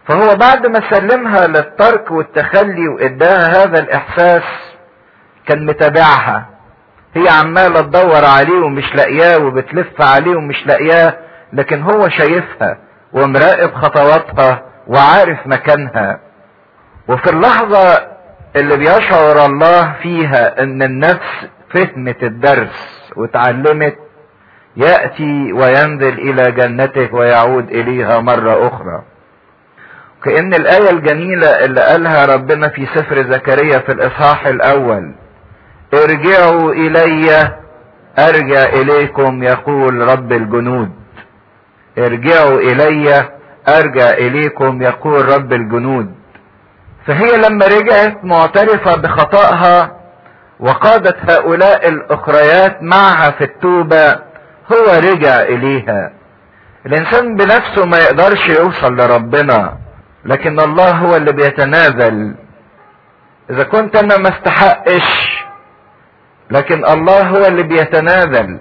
فهو بعد ما سلمها للترك والتخلي واداها هذا الاحساس كان متابعها هي عمالة تدور عليه ومش لاقياه وبتلف عليه ومش لاقياه لكن هو شايفها ومراقب خطواتها وعارف مكانها وفي اللحظة اللي بيشعر الله فيها ان النفس فهمت الدرس وتعلمت يأتي وينزل الى جنته ويعود اليها مرة اخرى كأن الآية الجميلة اللي قالها ربنا في سفر زكريا في الإصحاح الأول ارجعوا إلي أرجع إليكم يقول رب الجنود ارجعوا إلي أرجع إليكم يقول رب الجنود فهي لما رجعت معترفة بخطأها وقادت هؤلاء الأخريات معها في التوبة هو رجع إليها الإنسان بنفسه ما يقدرش يوصل لربنا لكن الله هو اللي بيتنازل اذا كنت انا ما استحقش لكن الله هو اللي بيتنازل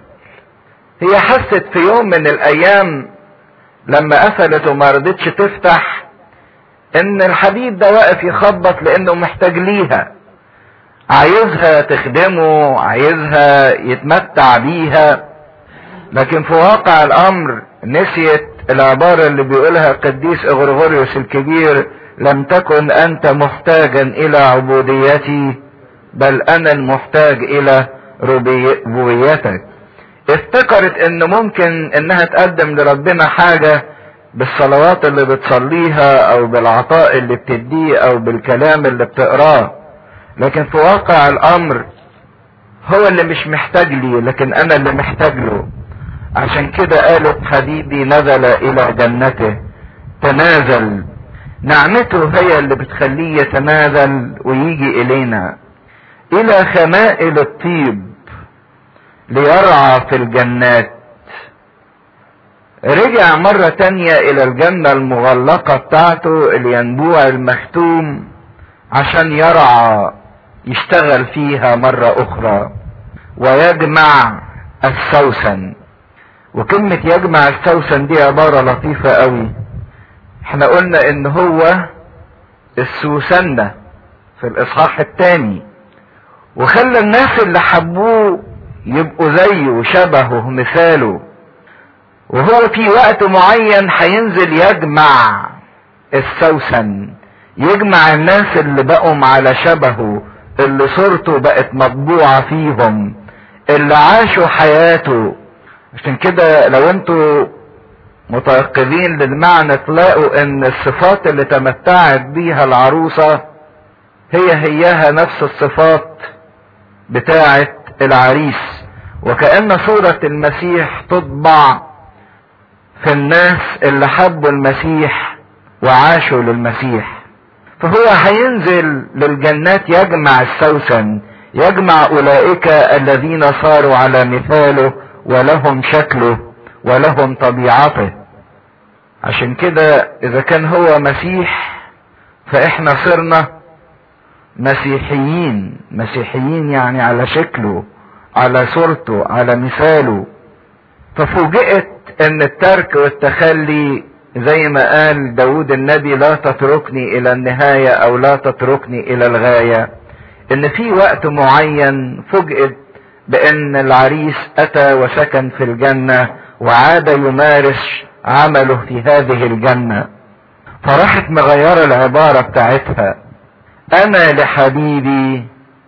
هي حست في يوم من الايام لما قفلت وما رضتش تفتح ان الحبيب ده واقف يخبط لانه محتاج ليها عايزها تخدمه عايزها يتمتع بيها لكن في واقع الامر نسيت العبارة اللي بيقولها القديس اغرغوريوس الكبير لم تكن انت محتاجا الى عبوديتي بل انا المحتاج الى ربوبيتك افتكرت ان ممكن انها تقدم لربنا حاجة بالصلوات اللي بتصليها او بالعطاء اللي بتديه او بالكلام اللي بتقراه لكن في واقع الامر هو اللي مش محتاج لي لكن انا اللي محتاج له عشان كده قالت حبيبي نزل الى جنته تنازل نعمته هي اللي بتخليه يتنازل ويجي الينا الى خمائل الطيب ليرعى في الجنات رجع مرة تانية الى الجنة المغلقة بتاعته الينبوع المختوم عشان يرعى يشتغل فيها مرة اخرى ويجمع السوسن وكلمة يجمع السوسن دي عبارة لطيفة قوي احنا قلنا ان هو السوسنة في الاصحاح الثاني وخلى الناس اللي حبوه يبقوا زيه شبهه مثاله وهو في وقت معين هينزل يجمع السوسن يجمع الناس اللي بقوا على شبهه اللي صورته بقت مطبوعة فيهم اللي عاشوا حياته عشان كده لو انتوا متيقظين للمعنى تلاقوا ان الصفات اللي تمتعت بيها العروسة هي هياها نفس الصفات بتاعة العريس وكأن صورة المسيح تطبع في الناس اللي حبوا المسيح وعاشوا للمسيح فهو هينزل للجنات يجمع السوسن يجمع اولئك الذين صاروا على مثاله ولهم شكله ولهم طبيعته عشان كده اذا كان هو مسيح فاحنا صرنا مسيحيين مسيحيين يعني على شكله على صورته على مثاله ففوجئت ان الترك والتخلي زي ما قال داود النبي لا تتركني الى النهاية او لا تتركني الى الغاية ان في وقت معين فوجئت بان العريس اتى وسكن في الجنة وعاد يمارس عمله في هذه الجنة فراحت مغيرة العبارة بتاعتها انا لحبيبي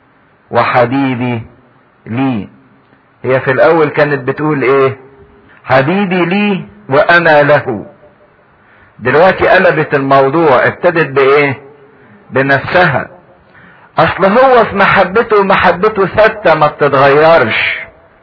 وحبيبي لي هي في الاول كانت بتقول ايه حبيبي لي وانا له دلوقتي قلبت الموضوع ابتدت بايه بنفسها اصل هو في محبته محبته ثابتة ما بتتغيرش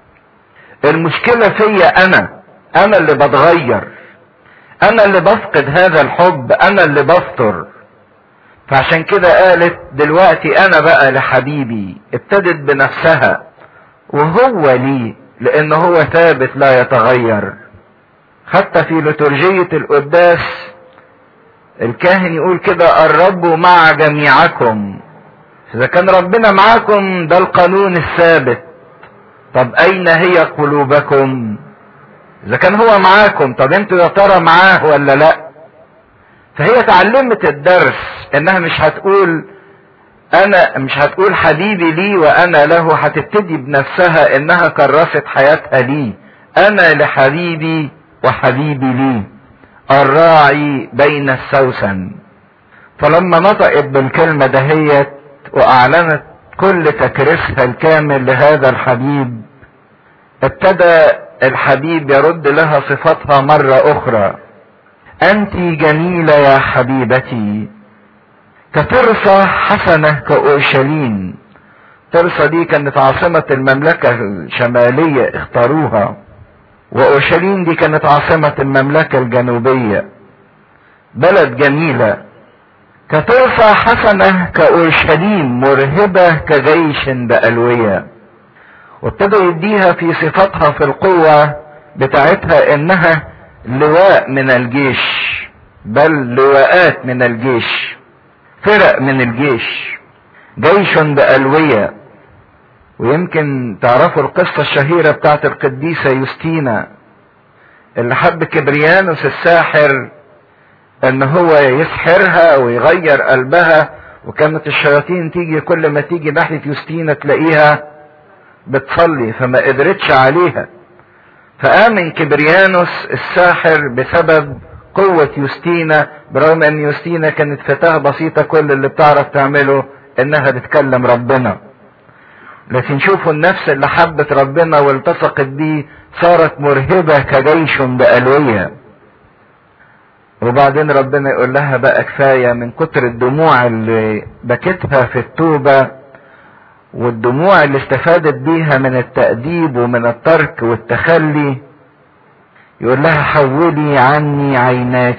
المشكلة فيا انا انا اللي بتغير انا اللي بفقد هذا الحب انا اللي بفطر فعشان كده قالت دلوقتي انا بقى لحبيبي ابتدت بنفسها وهو لي لان هو ثابت لا يتغير حتى في لترجية القداس الكاهن يقول كده الرب مع جميعكم اذا كان ربنا معاكم ده القانون الثابت طب اين هي قلوبكم اذا كان هو معاكم طب انتوا يا ترى معاه ولا لا فهي اتعلمت الدرس انها مش هتقول انا مش هتقول حبيبي لي وانا له هتبتدي بنفسها انها كرست حياتها لي انا لحبيبي وحبيبي لي الراعي بين السوسن فلما نطقت بالكلمة دهيت واعلنت كل تكريسها الكامل لهذا الحبيب ابتدى الحبيب يرد لها صفتها مرة اخرى انت جميلة يا حبيبتي كترسة حسنة كأورشليم ترسة دي كانت عاصمة المملكة الشمالية اختاروها وأورشليم دي كانت عاصمة المملكة الجنوبية بلد جميلة كترسة حسنة كأورشليم مرهبة كجيش بألوية وابتدوا يديها في صفتها في القوة بتاعتها انها لواء من الجيش بل لواءات من الجيش فرق من الجيش جيش بألوية ويمكن تعرفوا القصة الشهيرة بتاعت القديسة يوستينا اللي حب كبريانوس الساحر ان هو يسحرها ويغير قلبها وكانت الشياطين تيجي كل ما تيجي ناحية يوستينا تلاقيها بتصلي فما قدرتش عليها فآمن كبريانوس الساحر بسبب قوة يوستينا برغم ان يوستينا كانت فتاة بسيطة كل اللي بتعرف تعمله انها بتكلم ربنا لكن شوفوا النفس اللي حبت ربنا والتصقت بيه صارت مرهبة كجيش بألوية وبعدين ربنا يقول لها بقى كفاية من كتر الدموع اللي بكتها في التوبة والدموع اللي استفادت بيها من التأديب ومن الترك والتخلي يقول لها حولي عني عيناك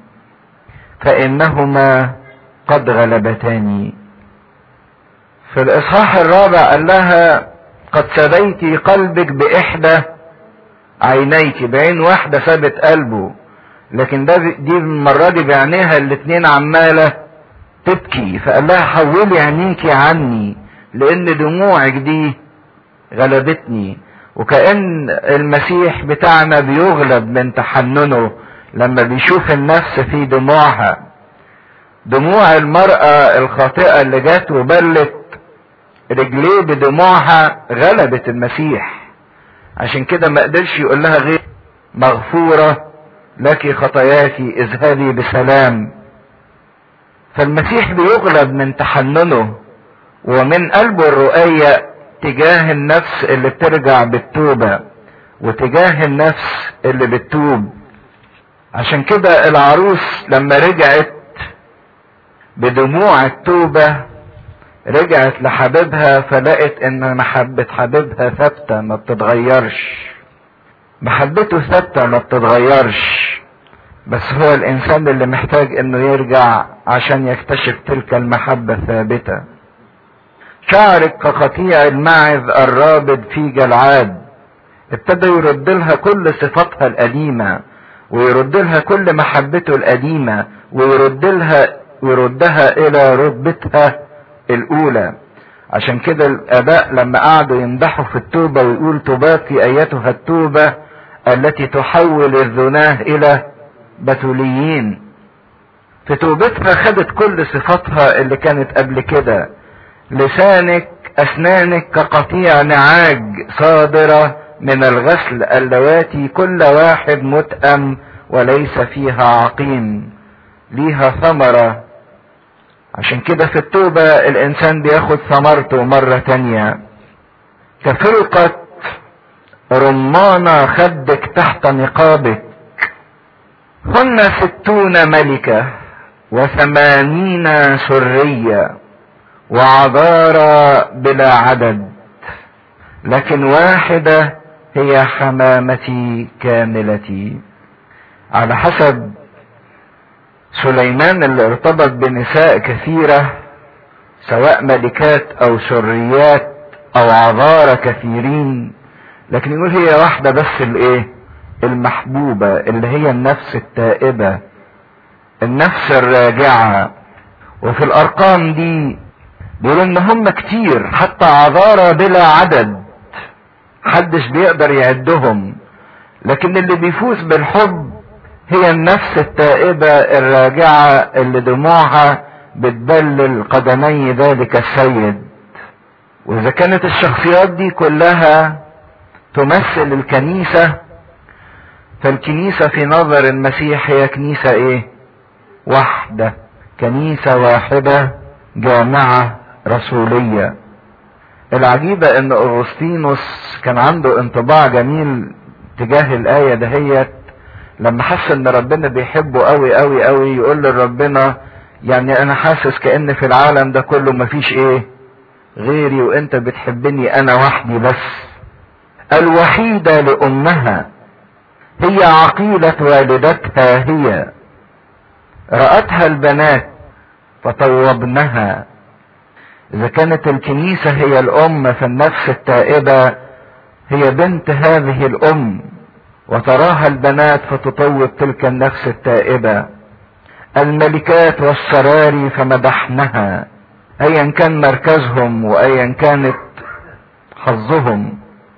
فإنهما قد غلبتاني في الإصحاح الرابع قال لها قد سبيت قلبك بإحدى عينيك بعين واحدة سابت قلبه لكن ده دي المرة دي بعينيها الاتنين عمالة تبكي فقال لها حولي عينيكي عني لأن دموعك دي غلبتني وكأن المسيح بتاعنا بيغلب من تحننه لما بيشوف النفس في دموعها دموع المرأة الخاطئة اللي جات وبلت رجليه بدموعها غلبت المسيح عشان كده ما قدرش يقول لها غير مغفورة لك خطاياك اذهبي بسلام فالمسيح بيغلب من تحننه ومن قلبه الرؤية تجاه النفس اللي بترجع بالتوبة وتجاه النفس اللي بتتوب عشان كده العروس لما رجعت بدموع التوبة رجعت لحبيبها فلقت ان محبة حبيبها ثابتة ما بتتغيرش محبته ثابتة ما بتتغيرش بس هو الانسان اللي محتاج انه يرجع عشان يكتشف تلك المحبة الثابتة شعرك كقطيع الماعز الرابض في جلعاد ابتدى يرد لها كل صفاتها القديمة ويرد لها كل محبته القديمة ويرد لها ويردها الى رتبتها الاولى عشان كده الاباء لما قعدوا يمدحوا في التوبة ويقول تباقي ايتها التوبة التي تحول الذناه الى بتوليين في توبتها خدت كل صفاتها اللي كانت قبل كده لسانك اسنانك كقطيع نعاج صادرة من الغسل اللواتي كل واحد متأم وليس فيها عقيم ليها ثمرة عشان كده في التوبة الانسان بياخد ثمرته مرة تانية كفرقة رمانة خدك تحت نقابك هن ستون ملكة وثمانين سرية وعذارى بلا عدد لكن واحدة هي حمامتي كاملتي على حسب سليمان اللي ارتبط بنساء كثيرة سواء ملكات او سريات او عذارى كثيرين لكن يقول هي واحدة بس الايه المحبوبة اللي هي النفس التائبة النفس الراجعة وفي الارقام دي بيقولوا ان هم كتير حتى عذارى بلا عدد محدش بيقدر يعدهم لكن اللي بيفوز بالحب هي النفس التائبة الراجعة اللي دموعها بتبلل قدمي ذلك السيد واذا كانت الشخصيات دي كلها تمثل الكنيسة فالكنيسة في نظر المسيح هي كنيسة ايه واحدة كنيسة واحدة جامعة رسولية العجيبة ان اغسطينوس كان عنده انطباع جميل تجاه الاية دهيت لما حس ان ربنا بيحبه قوي قوي قوي يقول لربنا يعني انا حاسس كأن في العالم ده كله مفيش ايه غيري وانت بتحبني انا وحدي بس الوحيدة لامها هي عقيلة والدتها هي رأتها البنات فطوبنها اذا كانت الكنيسة هي الام فالنفس التائبة هي بنت هذه الام وتراها البنات فتطوب تلك النفس التائبة الملكات والسراري فمدحنها ايا كان مركزهم وايا كانت حظهم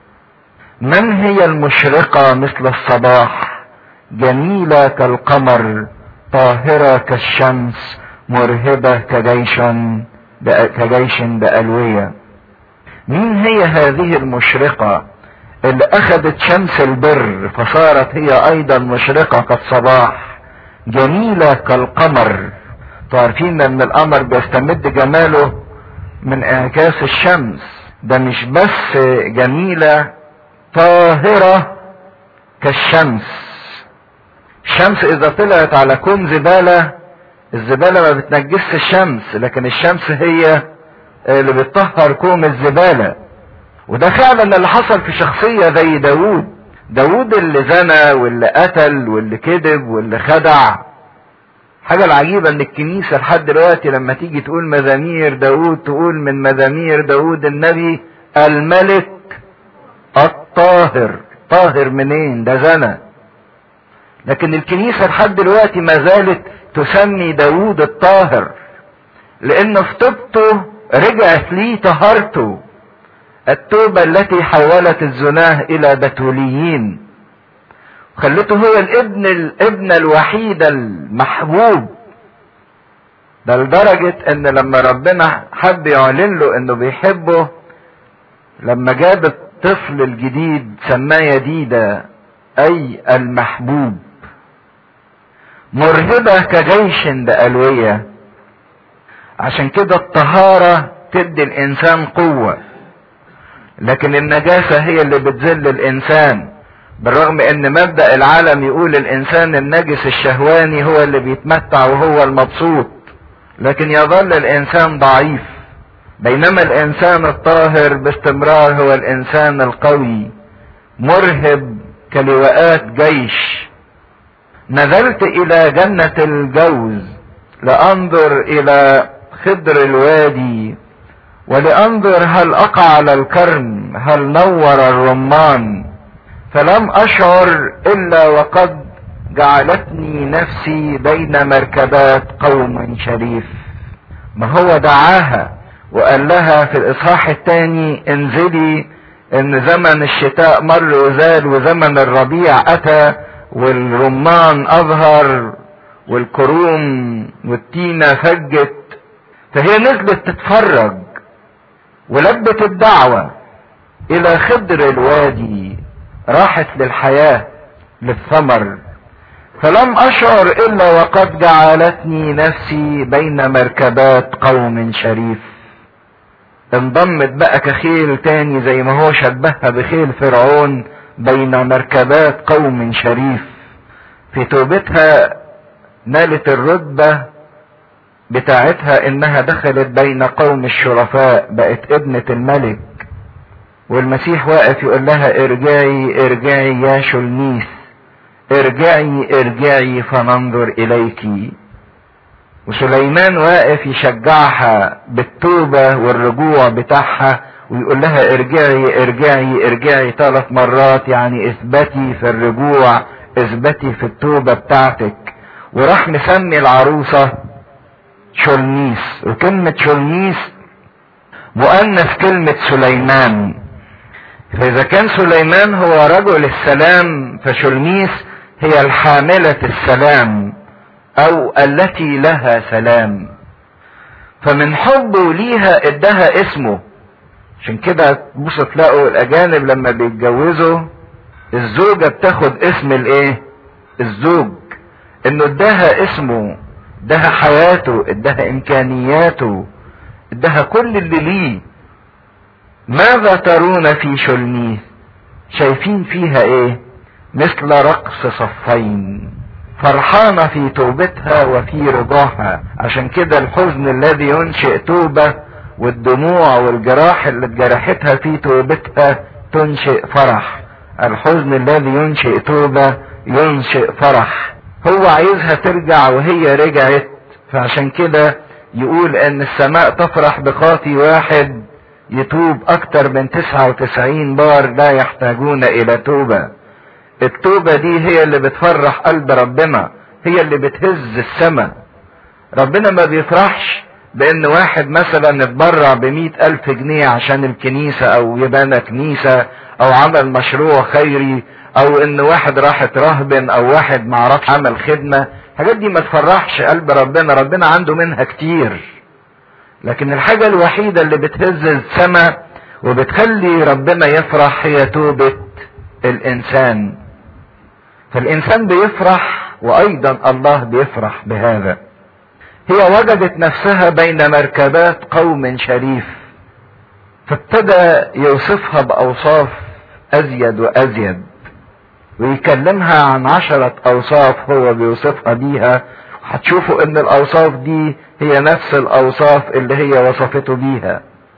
من هي المشرقة مثل الصباح جميلة كالقمر طاهرة كالشمس مرهبة كجيش كجيش بألوية مين هي هذه المشرقة اللي اخذت شمس البر فصارت هي ايضا مشرقة كالصباح جميلة كالقمر تعرفين ان القمر بيستمد جماله من انعكاس الشمس ده مش بس جميلة طاهرة كالشمس الشمس اذا طلعت على كون زبالة الزبالة ما بتنجسش الشمس لكن الشمس هي اللي بتطهر كوم الزبالة وده فعلا اللي حصل في شخصية زي داوود داوود اللي زنى واللي قتل واللي كذب واللي خدع حاجة العجيبة ان الكنيسة لحد دلوقتي لما تيجي تقول مزامير داوود تقول من مزامير داوود النبي الملك الطاهر طاهر منين ده زنى لكن الكنيسة لحد دلوقتي ما زالت تسمي داوود الطاهر لان في توبته رجعت ليه طهارته التوبة التي حولت الزناه الى بتوليين خلته هو الابن الابن الوحيد المحبوب ده لدرجة ان لما ربنا حب يعلن له انه بيحبه لما جاب الطفل الجديد سماه يديدة اي المحبوب مرهبة كجيش بألوية عشان كده الطهارة تدي الانسان قوة لكن النجاسة هي اللي بتذل الانسان بالرغم ان مبدأ العالم يقول الانسان النجس الشهواني هو اللي بيتمتع وهو المبسوط لكن يظل الانسان ضعيف بينما الانسان الطاهر باستمرار هو الانسان القوي مرهب كلواءات جيش نزلت الى جنة الجوز لانظر الى خضر الوادي ولانظر هل اقع على الكرم هل نور الرمان فلم اشعر الا وقد جعلتني نفسي بين مركبات قوم شريف ما هو دعاها وقال لها في الاصحاح الثاني انزلي ان زمن الشتاء مر وزال وزمن الربيع اتى والرمان اظهر والكروم والتينة فجت فهي نزلت تتفرج ولبت الدعوة الى خضر الوادي راحت للحياة للثمر فلم اشعر الا وقد جعلتني نفسي بين مركبات قوم شريف انضمت بقى كخيل تاني زي ما هو شبهها بخيل فرعون بين مركبات قوم شريف في توبتها نالت الرتبة بتاعتها انها دخلت بين قوم الشرفاء بقت ابنة الملك والمسيح واقف يقول لها ارجعي ارجعي يا شلميس ارجعي ارجعي فننظر اليك وسليمان واقف يشجعها بالتوبة والرجوع بتاعها ويقول لها ارجعي ارجعي ارجعي ثلاث مرات يعني اثبتي في الرجوع اثبتي في التوبة بتاعتك وراح مسمي العروسة شلميس وكلمة شلميس مؤنث كلمة سليمان فإذا كان سليمان هو رجل السلام فشلميس هي الحاملة السلام او التي لها سلام فمن حبه ليها ادها اسمه عشان كده تبصوا تلاقوا الاجانب لما بيتجوزوا الزوجة بتاخد اسم الايه الزوج انه اداها اسمه اداها حياته اداها امكانياته اداها كل اللي ليه ماذا ترون في شلميه شايفين فيها ايه مثل رقص صفين فرحانة في توبتها وفي رضاها عشان كده الحزن الذي ينشئ توبة والدموع والجراح اللي اتجرحتها في توبتها تنشئ فرح الحزن الذي ينشئ توبة ينشئ فرح هو عايزها ترجع وهي رجعت فعشان كده يقول ان السماء تفرح بخاطي واحد يتوب اكتر من 99 بار لا يحتاجون الى توبة التوبة دي هي اللي بتفرح قلب ربنا هي اللي بتهز السماء ربنا ما بيفرحش بان واحد مثلا اتبرع بمئة الف جنيه عشان الكنيسة او يبنى كنيسة او عمل مشروع خيري او ان واحد راح اترهبن او واحد معرفش عمل خدمة الحاجات دي ما تفرحش قلب ربنا ربنا عنده منها كتير لكن الحاجة الوحيدة اللي بتهز السماء وبتخلي ربنا يفرح هي توبة الانسان فالانسان بيفرح وايضا الله بيفرح بهذا هي وجدت نفسها بين مركبات قوم شريف فابتدى يوصفها باوصاف ازيد وازيد ويكلمها عن عشرة اوصاف هو بيوصفها بيها هتشوفوا ان الاوصاف دي هي نفس الاوصاف اللي هي وصفته بيها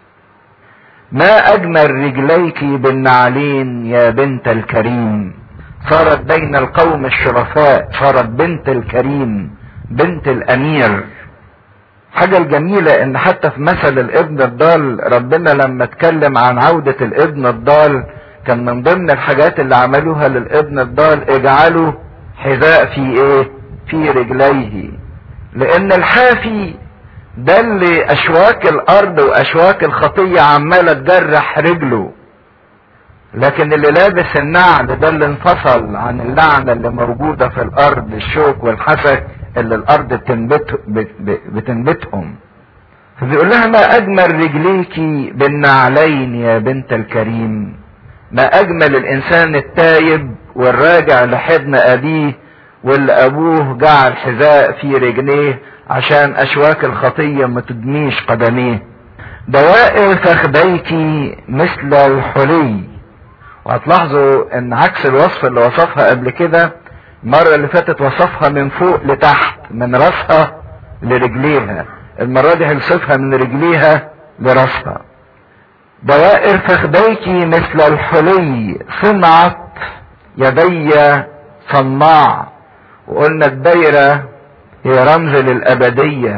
ما اجمل رجليك بالنعلين يا بنت الكريم صارت بين القوم الشرفاء صارت بنت الكريم بنت الامير حاجة الجميلة ان حتى في مثل الابن الضال ربنا لما اتكلم عن عودة الابن الضال كان من ضمن الحاجات اللي عملوها للابن الضال اجعلوا حذاء في ايه في رجليه لان الحافي ده اللي اشواك الارض واشواك الخطية عمالة تجرح رجله لكن اللي لابس النعل ده اللي انفصل عن اللعنة اللي موجودة في الارض الشوك والحسك اللي الارض بتنبت بتنبتهم فبيقول لها ما اجمل رجليكي بالنعلين يا بنت الكريم ما اجمل الانسان التايب والراجع لحضن ابيه واللي ابوه جعل حذاء في رجليه عشان اشواك الخطية ما تدميش قدميه دوائر فخديك مثل الحلي وهتلاحظوا ان عكس الوصف اللي وصفها قبل كده المرة اللي فاتت وصفها من فوق لتحت من راسها لرجليها المرة دي هيوصفها من رجليها لراسها دوائر فخديك مثل الحلي صنعت يدي صناع وقلنا الدايرة هي رمز للأبدية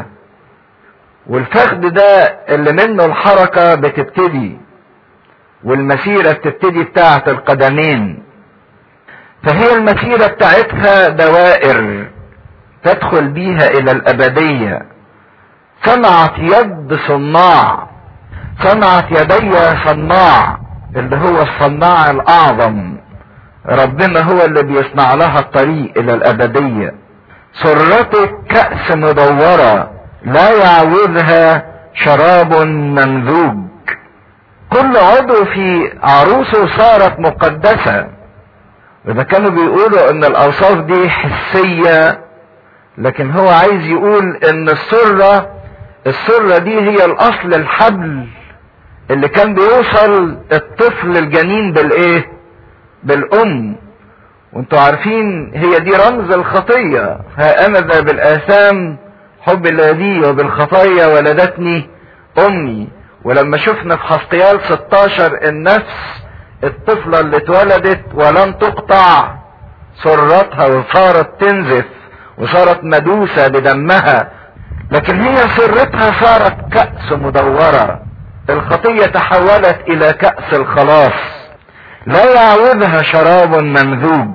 والفخد ده اللي منه الحركة بتبتدي والمسيرة بتبتدي بتاعة القدمين فهي المسيرة بتاعتها دوائر تدخل بيها إلى الأبدية صنعت يد صناع صنعت يدي صناع اللي هو الصناع الأعظم ربنا هو اللي بيصنع لها الطريق إلى الأبدية سرتك كأس مدورة لا يعوذها شراب ممزوج كل عضو في عروسه صارت مقدسة إذا كانوا بيقولوا إن الأوصاف دي حسية لكن هو عايز يقول إن السرة السرة دي هي الأصل الحبل اللي كان بيوصل الطفل الجنين بالإيه؟ بالأم وانتوا عارفين هي دي رمز الخطية ها أنا ذا بالآثام حب الذي وبالخطايا ولدتني أمي ولما شفنا في حسقيال 16 النفس الطفلة اللي اتولدت ولم تقطع سرتها وصارت تنزف وصارت مدوسة بدمها لكن هي سرتها صارت كأس مدورة الخطية تحولت إلى كأس الخلاص لا يعوذها شراب ممزوج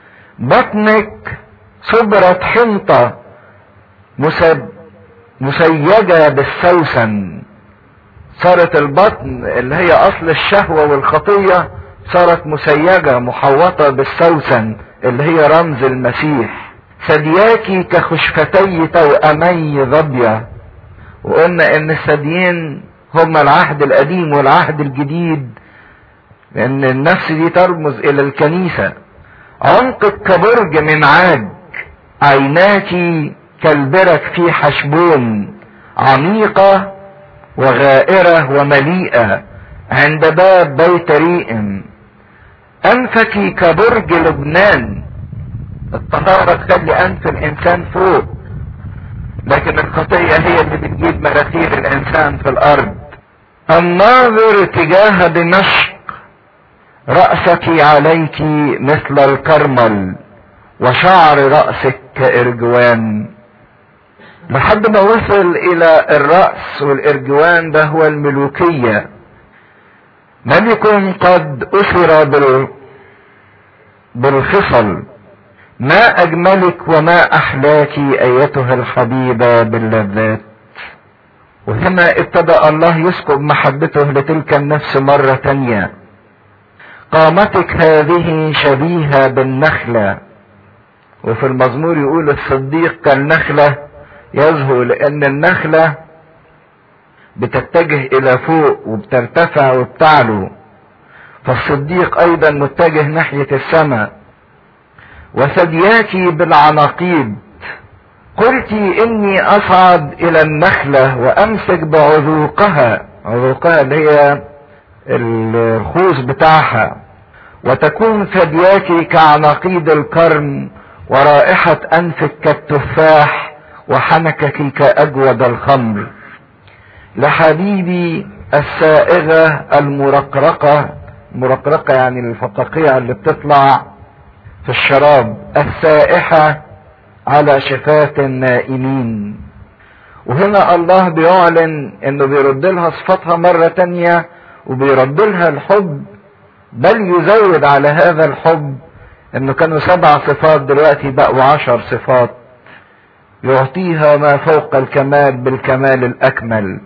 بطنك صبرت حنطة مسب مسيجة بالسوسن صارت البطن اللي هي اصل الشهوة والخطية صارت مسيجة محوطة بالسوسن اللي هي رمز المسيح ثدياك كخشفتي توأمي ظبية وقلنا ان الثديين هما العهد القديم والعهد الجديد لان النفس دي ترمز الى الكنيسة عنقك كبرج من عاج عيناك كالبرك في حشبون عميقة وغائرة ومليئة عند باب بيت ريئم انفك كبرج لبنان الطهارة تخلي انف الانسان فوق لكن الخطية هي اللي بتجيب مراثير الانسان في الارض الناظر تجاه دمشق رأسك عليك مثل الكرمل وشعر رأسك كإرجوان لحد ما وصل إلى الرأس والإرجوان ده هو الملوكية ملك قد أسر بال... بالخصل ما أجملك وما أحلاك أيتها الحبيبة باللذات وهنا ابتدأ الله يسكب محبته لتلك النفس مرة تانية قامتك هذه شبيهة بالنخلة وفي المزمور يقول الصديق كالنخلة يزهو لأن النخلة بتتجه إلى فوق وبترتفع وبتعلو فالصديق أيضا متجه ناحية السماء وثدياك بالعناقيد قلت إني أصعد إلى النخلة وأمسك بعذوقها عذوقها اللي هي الخوص بتاعها وتكون ثدياك كعناقيد الكرم ورائحة أنفك كالتفاح وحنكك كأجود الخمر لحبيبي السائغة المرقرقة مرقرقة يعني الفقاقيع اللي بتطلع في الشراب السائحة على شفاة النائمين وهنا الله بيعلن انه بيرد لها صفاتها مرة تانية وبيرد لها الحب بل يزود على هذا الحب انه كانوا سبع صفات دلوقتي بقوا عشر صفات يعطيها ما فوق الكمال بالكمال الاكمل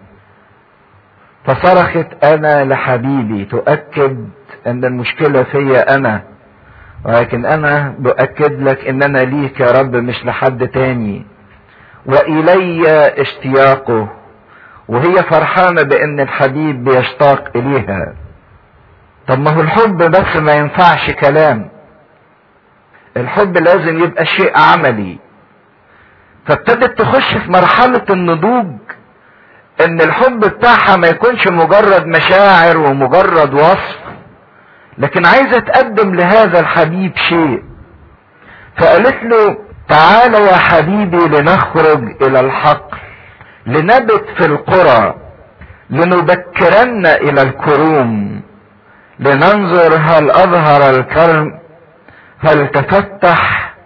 فصرخت انا لحبيبي تؤكد ان المشكلة فيا انا ولكن انا بأكد لك ان انا ليك يا رب مش لحد تاني والي اشتياقه وهي فرحانة بان الحبيب بيشتاق اليها طب ما هو الحب بس ما ينفعش كلام الحب لازم يبقى شيء عملي فابتدت تخش في مرحلة النضوج ان الحب بتاعها ما يكونش مجرد مشاعر ومجرد وصف لكن عايزة تقدم لهذا الحبيب شيء فقالت له تعال يا حبيبي لنخرج الى الحقل لنبت في القرى لنبكرن الى الكروم لننظر هل اظهر الكرم هل تفتح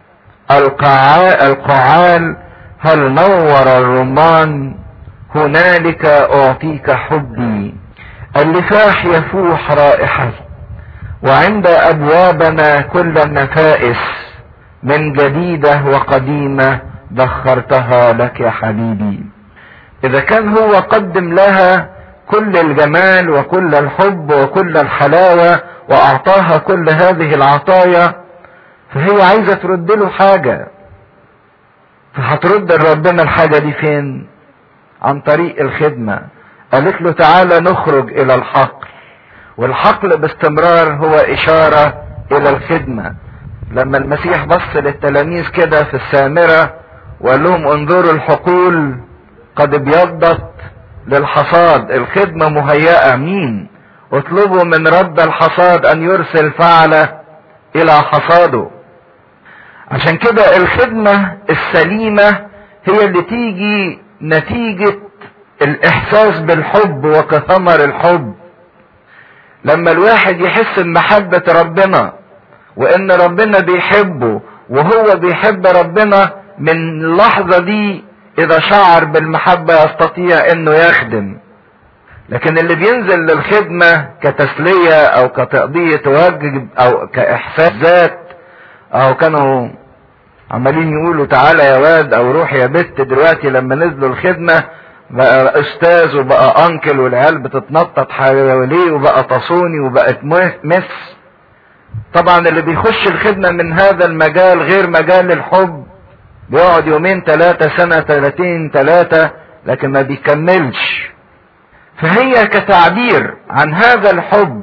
القعال هل نور الرمان هنالك اعطيك حبي اللفاح يفوح رائحة وعند ابوابنا كل النفائس من جديدة وقديمة دخرتها لك يا حبيبي اذا كان هو قدم لها كل الجمال وكل الحب وكل الحلاوة واعطاها كل هذه العطايا فهي عايزة ترد له حاجة فهترد لربنا الحاجة دي فين عن طريق الخدمة قالت له تعالى نخرج الى الحقل والحقل باستمرار هو اشارة الى الخدمة لما المسيح بص للتلاميذ كده في السامرة وقال لهم انظروا الحقول قد ابيضت للحصاد الخدمة مهيئة مين اطلبوا من رب الحصاد ان يرسل فعلة الى حصاده عشان كده الخدمة السليمة هي اللي تيجي نتيجة الاحساس بالحب وكثمر الحب لما الواحد يحس بمحبة ربنا وان ربنا بيحبه وهو بيحب ربنا من اللحظة دي اذا شعر بالمحبة يستطيع انه يخدم لكن اللي بينزل للخدمة كتسلية او كتقضية واجب او كاحساس ذات او كانوا عمالين يقولوا تعالى يا واد او روح يا بت دلوقتي لما نزلوا الخدمة بقى استاذ وبقى انكل والعيال بتتنطط حواليه وبقى تصوني وبقت مس طبعا اللي بيخش الخدمة من هذا المجال غير مجال الحب بيقعد يومين ثلاثة سنة ثلاثين ثلاثة لكن ما بيكملش فهي كتعبير عن هذا الحب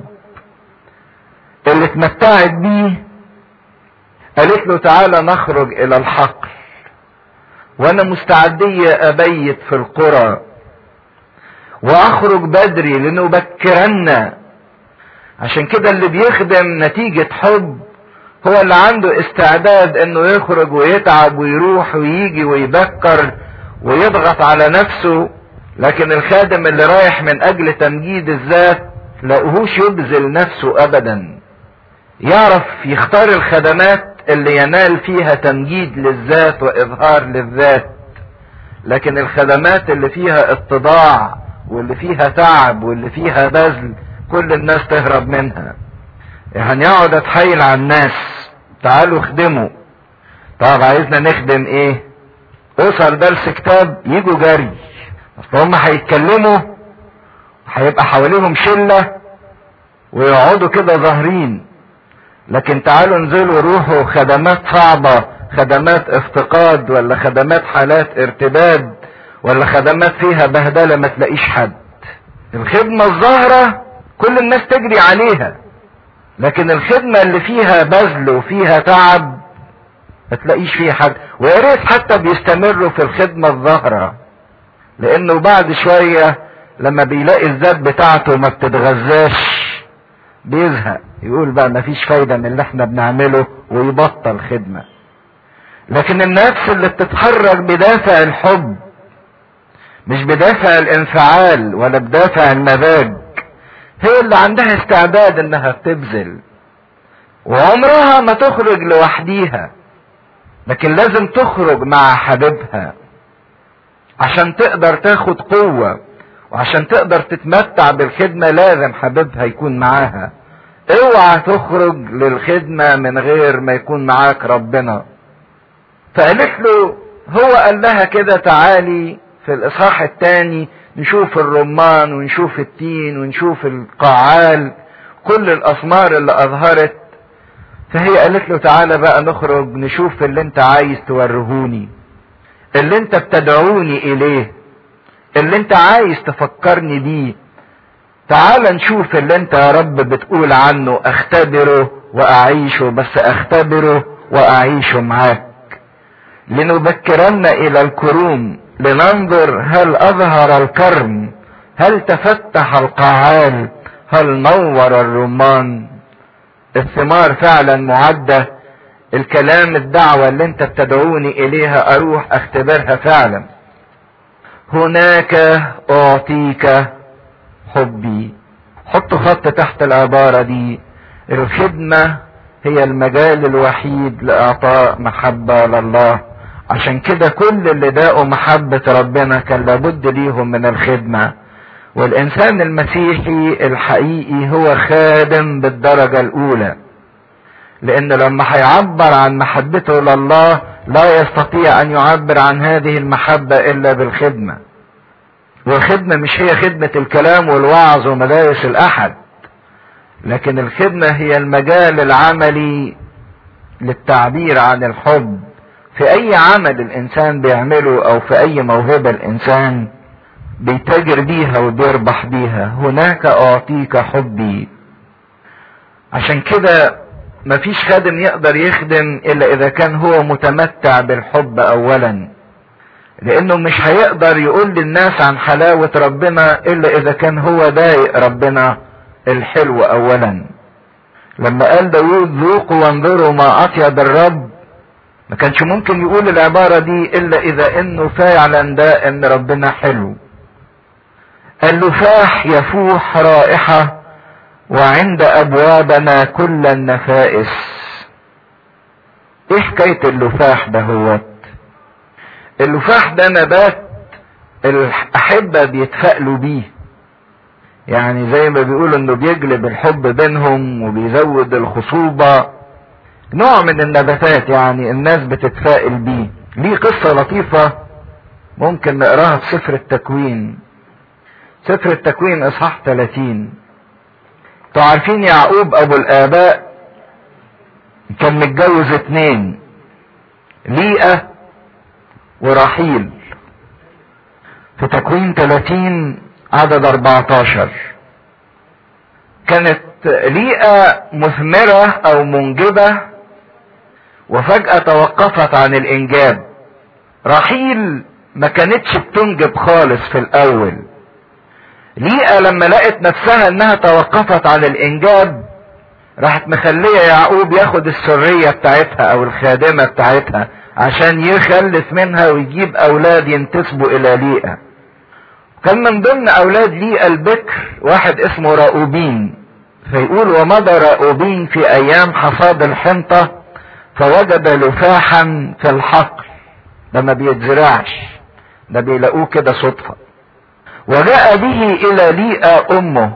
اللي اتمتعت بيه قالت له تعالى نخرج الى الحقل وانا مستعدية ابيت في القرى واخرج بدري لنبكرن عشان كده اللي بيخدم نتيجة حب هو اللي عنده استعداد انه يخرج ويتعب ويروح ويجي ويبكر ويضغط على نفسه لكن الخادم اللي رايح من اجل تمجيد الذات لاقوهوش يبذل نفسه ابدا يعرف يختار الخدمات اللي ينال فيها تمجيد للذات واظهار للذات لكن الخدمات اللي فيها اتضاع واللي فيها تعب واللي فيها بذل كل الناس تهرب منها يعني اقعد اتحايل على الناس تعالوا خدموا طب عايزنا نخدم ايه اسر درس كتاب يجوا جري اصل هم هيتكلموا هيبقى حواليهم شلة ويقعدوا كده ظاهرين لكن تعالوا انزلوا روحوا خدمات صعبة خدمات افتقاد ولا خدمات حالات ارتداد ولا خدمات فيها بهدلة ما تلاقيش حد الخدمة الظاهرة كل الناس تجري عليها لكن الخدمة اللي فيها بذل وفيها تعب ما تلاقيش فيها حد ويا ريت حتى بيستمروا في الخدمة الظاهرة لانه بعد شوية لما بيلاقي الذات بتاعته ما بتتغذاش بيزهق يقول بقى ما فيش فايدة من اللي احنا بنعمله ويبطل خدمة لكن النفس اللي بتتحرك بدافع الحب مش بدافع الانفعال ولا بدافع المزاج هي اللي عندها استعداد انها تبذل وعمرها ما تخرج لوحديها لكن لازم تخرج مع حبيبها عشان تقدر تاخد قوة وعشان تقدر تتمتع بالخدمة لازم حبيبها يكون معاها اوعى تخرج للخدمة من غير ما يكون معاك ربنا فقالت له هو قال لها كده تعالي في الاصحاح الثاني نشوف الرمان ونشوف التين ونشوف القعال كل الاسمار اللي اظهرت فهي قالت له تعالى بقى نخرج نشوف اللي انت عايز تورهوني اللي انت بتدعوني اليه اللي انت عايز تفكرني بيه تعال نشوف اللي انت يا رب بتقول عنه اختبره واعيشه بس اختبره واعيشه معاك لنبكرن الى الكروم لننظر هل اظهر الكرم هل تفتح القعال هل نور الرمان الثمار فعلا معدة الكلام الدعوة اللي انت بتدعوني اليها اروح اختبرها فعلا هناك اعطيك حبي حط خط تحت العبارة دي الخدمة هي المجال الوحيد لاعطاء محبة لله عشان كده كل اللي داقوا محبة ربنا كان لابد ليهم من الخدمة والانسان المسيحي الحقيقي هو خادم بالدرجة الاولى لان لما هيعبر عن محبته لله لا يستطيع ان يعبر عن هذه المحبة الا بالخدمة والخدمة مش هي خدمة الكلام والوعظ ومدارس الاحد لكن الخدمة هي المجال العملي للتعبير عن الحب في اي عمل الانسان بيعمله او في اي موهبة الانسان بيتاجر بيها وبيربح بيها هناك اعطيك حبي عشان كده مفيش خادم يقدر يخدم الا اذا كان هو متمتع بالحب اولا لانه مش هيقدر يقول للناس عن حلاوة ربنا الا اذا كان هو ضايق ربنا الحلو اولا لما قال داود ذوقوا وانظروا ما اطيب الرب ما كانش ممكن يقول العبارة دي الا اذا انه فعلا ده ان ربنا حلو اللفاح يفوح رائحة وعند ابوابنا كل النفائس ايه حكاية اللفاح ده هو اللفاح ده نبات الاحبة بيتفائلوا بيه يعني زي ما بيقولوا انه بيجلب الحب بينهم وبيزود الخصوبة نوع من النباتات يعني الناس بتتفائل بيه ليه قصة لطيفة ممكن نقراها في سفر التكوين سفر التكوين اصحاح 30 انتوا عارفين يعقوب ابو الاباء كان متجوز اتنين ليئة ورحيل في تكوين 30 عدد 14 كانت ليئة مثمرة او منجبة وفجأة توقفت عن الانجاب رحيل ما كانتش بتنجب خالص في الاول ليئة لما لقت نفسها انها توقفت عن الانجاب راحت مخلية يعقوب ياخد السرية بتاعتها او الخادمة بتاعتها عشان يخلف منها ويجيب اولاد ينتسبوا الى ليئة كان من ضمن اولاد ليئة البكر واحد اسمه راؤوبين فيقول ومضى راؤوبين في ايام حصاد الحنطة فوجد لفاحا في الحقل ده ما بيتزرعش ده بيلاقوه كده صدفة وجاء به الى ليئة امه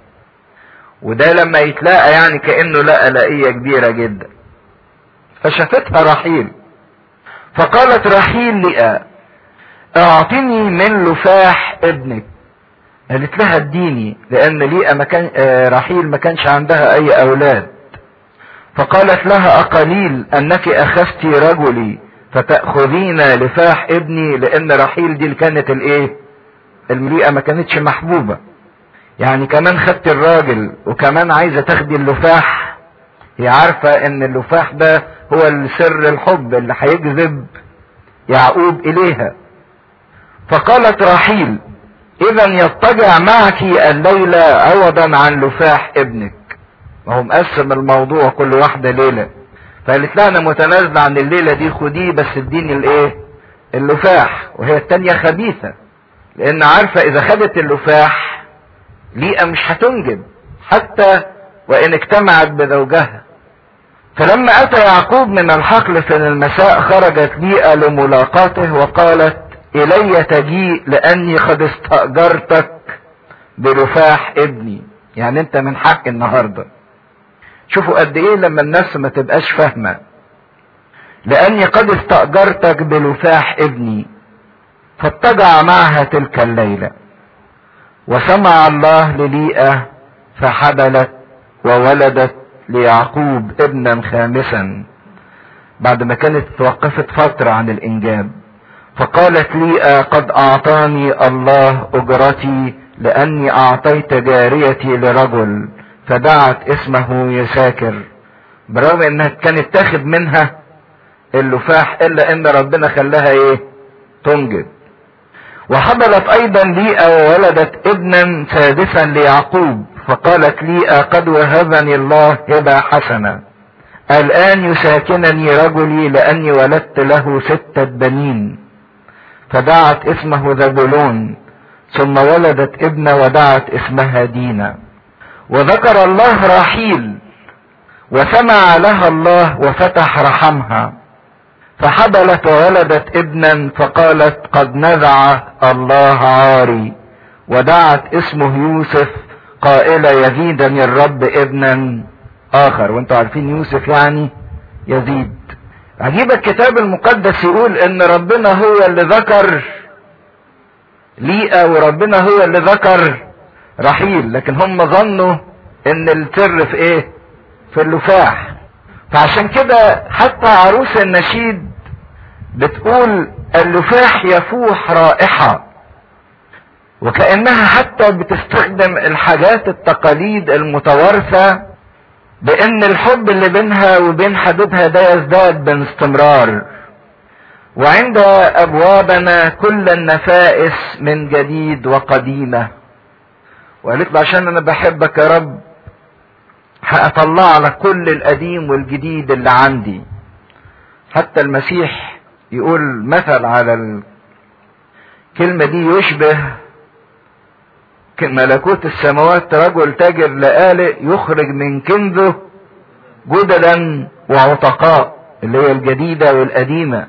وده لما يتلاقى يعني كأنه لقى لقية كبيرة جدا فشافتها رحيل فقالت رحيل لئة اعطني من لفاح ابنك قالت لها اديني لان ليئة ما كان رحيل ما كانش عندها اي اولاد فقالت لها اقليل انك اخذت رجلي فتأخذين لفاح ابني لان رحيل دي اللي كانت الايه المليئة ما كانتش محبوبة يعني كمان خدت الراجل وكمان عايزة تاخدي اللفاح هي عارفة ان اللفاح ده هو السر الحب اللي هيجذب يعقوب اليها فقالت رحيل اذا يضطجع معك الليلة عوضا عن لفاح ابنك ما هو مقسم الموضوع كل واحدة ليلة فقالت لها انا متنازلة عن الليلة دي خديه بس اديني الايه اللفاح وهي التانية خبيثة لان عارفة اذا خدت اللفاح ليئة مش هتنجب حتى وان اجتمعت بزوجها فلما اتى يعقوب من الحقل في المساء خرجت ليئة لملاقاته وقالت الي تجيء لاني قد استأجرتك بلفاح ابني يعني انت من حق النهاردة شوفوا قد ايه لما الناس ما تبقاش فاهمة لاني قد استأجرتك بلفاح ابني فاتجع معها تلك الليلة وسمع الله لليئة فحبلت وولدت ليعقوب ابنا خامسا بعد ما كانت توقفت فترة عن الانجاب فقالت ليئة قد اعطاني الله اجرتي لاني اعطيت جاريتي لرجل فدعت اسمه يساكر برغم انها كانت تاخد منها اللفاح الا ان ربنا خلاها ايه تنجب وحضرت ايضا ليئة وولدت ابنا سادسا ليعقوب فقالت ليئة قد وهبني الله هبة حسنة الان يساكنني رجلي لاني ولدت له ستة بنين فدعت اسمه زبولون ثم ولدت ابنة ودعت اسمها دينا وذكر الله راحيل وسمع لها الله وفتح رحمها فحبلت وولدت ابنا فقالت قد نزع الله عاري ودعت اسمه يوسف قائلة يزيدني الرب ابنا اخر وانتوا عارفين يوسف يعني يزيد عجيب الكتاب المقدس يقول ان ربنا هو اللي ذكر ليئة وربنا هو اللي ذكر رحيل لكن هم ظنوا ان السر في ايه في اللفاح فعشان كده حتى عروس النشيد بتقول اللفاح يفوح رائحة وكأنها حتى بتستخدم الحاجات التقاليد المتوارثة بان الحب اللي بينها وبين حبيبها ده يزداد باستمرار وعند ابوابنا كل النفائس من جديد وقديمة وقالت له عشان انا بحبك يا رب هأطلع لك كل القديم والجديد اللي عندي حتى المسيح يقول مثل على الكلمة دي يشبه ملكوت السماوات رجل تاجر لآلئ يخرج من كنزه جدلا وعتقاء اللي هي الجديدة والقديمة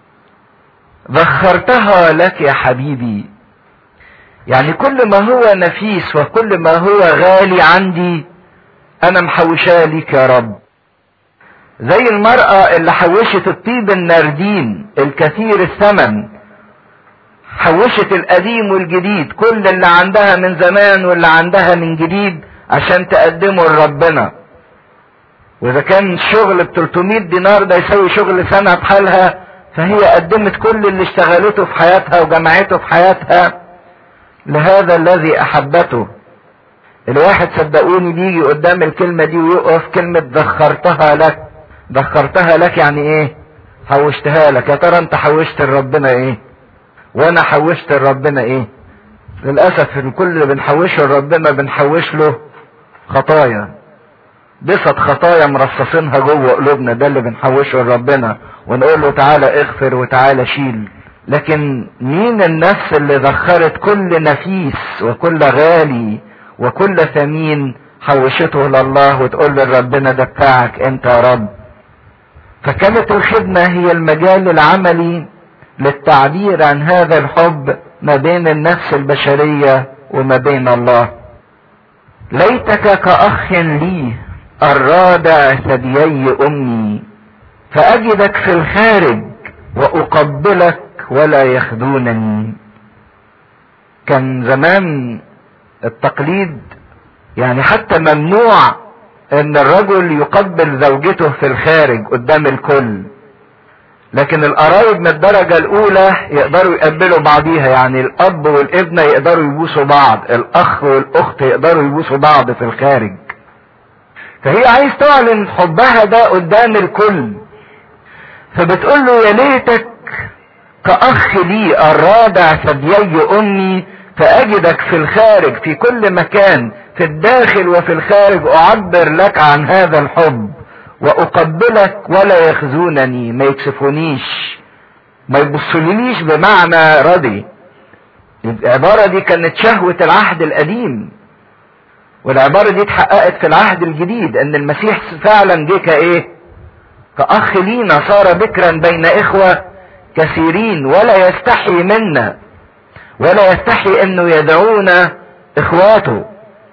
ذخرتها لك يا حبيبي يعني كل ما هو نفيس وكل ما هو غالي عندي انا محوشاه ليك يا رب زي المرأة اللي حوشت الطيب الناردين الكثير الثمن حوشت القديم والجديد كل اللي عندها من زمان واللي عندها من جديد عشان تقدمه لربنا واذا كان شغل ب 300 دينار ده يساوي شغل سنة بحالها فهي قدمت كل اللي اشتغلته في حياتها وجمعته في حياتها لهذا الذي احبته الواحد صدقوني بيجي قدام الكلمة دي ويقف كلمة ذخرتها لك ذخرتها لك يعني ايه حوشتها لك يا ترى انت حوشت لربنا ايه وانا حوشت لربنا ايه للاسف ان كل اللي بنحوشه لربنا بنحوش له خطايا بسط خطايا مرصصينها جوه قلوبنا ده اللي بنحوشه لربنا ونقول له تعالى اغفر وتعالى شيل لكن مين النفس اللي ذخرت كل نفيس وكل غالي وكل ثمين حوشته لله وتقول لربنا ده بتاعك انت يا رب فكانت الخدمة هي المجال العملي للتعبير عن هذا الحب ما بين النفس البشرية وما بين الله ليتك كأخ لي الرادع ثديي أمي فأجدك في الخارج وأقبلك ولا يخدونني كان زمان التقليد يعني حتى ممنوع ان الرجل يقبل زوجته في الخارج قدام الكل لكن القرايب من الدرجة الاولى يقدروا يقبلوا بعضيها يعني الاب والابنة يقدروا يبوسوا بعض الاخ والاخت يقدروا يبوسوا بعض في الخارج فهي عايز تعلن حبها ده قدام الكل فبتقول له يا ليتك كأخ لي الرادع ثديي أمي فأجدك في الخارج في كل مكان في الداخل وفي الخارج أعبر لك عن هذا الحب وأقبلك ولا يخزونني ما يكسفونيش ما يبصليش بمعنى رضي العبارة دي كانت شهوة العهد القديم والعبارة دي اتحققت في العهد الجديد ان المسيح فعلا جه كايه كأخ لينا صار بكرا بين اخوة كثيرين ولا يستحي منا ولا يستحي انه يدعونا اخواته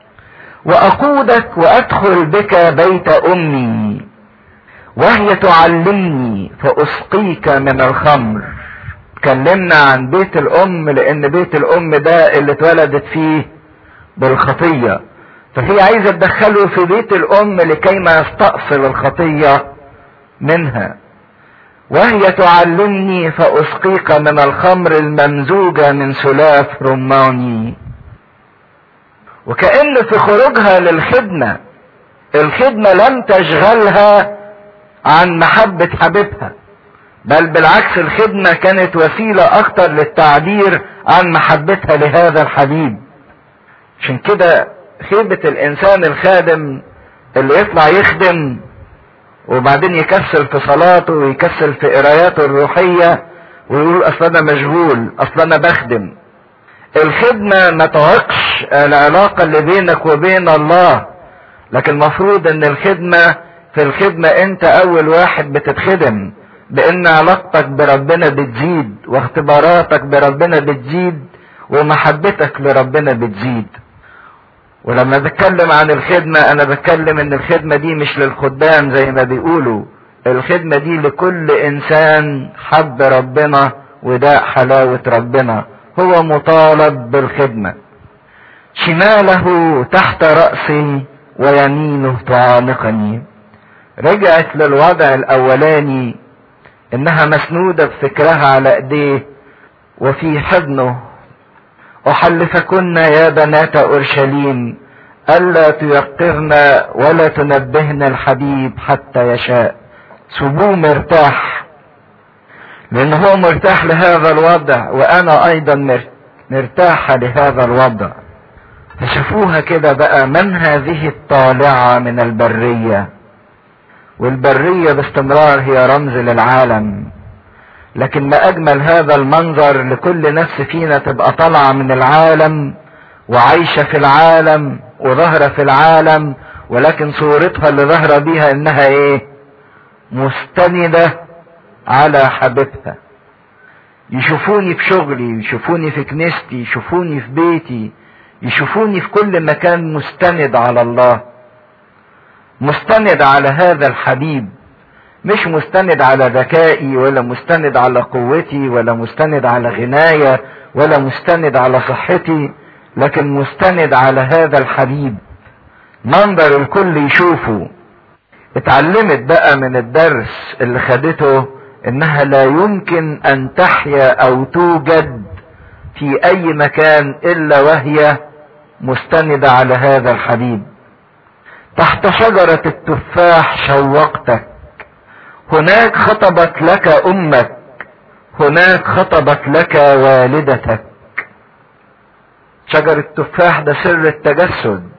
واقودك وادخل بك بيت امي وهي تعلمني فاسقيك من الخمر اتكلمنا عن بيت الام لان بيت الام ده اللي اتولدت فيه بالخطية فهي عايزة تدخله في بيت الام لكي ما يستأصل الخطية منها وهي تعلمني فأسقيك من الخمر الممزوجة من سلاف رماني وكأن في خروجها للخدمة الخدمة لم تشغلها عن محبة حبيبها بل بالعكس الخدمة كانت وسيلة أكتر للتعبير عن محبتها لهذا الحبيب عشان كده خيبة الإنسان الخادم اللي يطلع يخدم وبعدين يكسل في صلاته ويكسل في قراياته الروحية ويقول اصل انا مشغول اصل انا بخدم الخدمة ما تعقش العلاقة اللي بينك وبين الله لكن المفروض ان الخدمة في الخدمة انت اول واحد بتتخدم بان علاقتك بربنا بتزيد واختباراتك بربنا بتزيد ومحبتك لربنا بتزيد ولما بتكلم عن الخدمة انا بتكلم ان الخدمة دي مش للخدام زي ما بيقولوا الخدمة دي لكل انسان حب ربنا وداء حلاوة ربنا هو مطالب بالخدمة شماله تحت رأسي ويمينه تعانقني رجعت للوضع الاولاني انها مسنودة بفكرها على ايديه وفي حضنه احلفكن يا بنات اورشليم الا تيقرن ولا تنبهن الحبيب حتى يشاء سيبوه مرتاح لان هو مرتاح لهذا الوضع وانا ايضا مرتاحة لهذا الوضع فشافوها كده بقى من هذه الطالعة من البرية والبرية باستمرار هي رمز للعالم لكن ما اجمل هذا المنظر لكل نفس فينا تبقى طالعة من العالم وعايشة في العالم وظاهرة في العالم ولكن صورتها اللي ظاهرة بيها انها ايه مستندة على حبيبها يشوفوني في شغلي يشوفوني في كنيستي يشوفوني في بيتي يشوفوني في كل مكان مستند على الله مستند على هذا الحبيب مش مستند على ذكائي ولا مستند على قوتي ولا مستند على غناية ولا مستند على صحتي لكن مستند على هذا الحبيب منظر الكل يشوفه اتعلمت بقى من الدرس اللي خدته انها لا يمكن ان تحيا او توجد في اي مكان الا وهي مستندة على هذا الحبيب تحت شجرة التفاح شوقتك هناك خطبت لك امك هناك خطبت لك والدتك شجر التفاح ده سر التجسد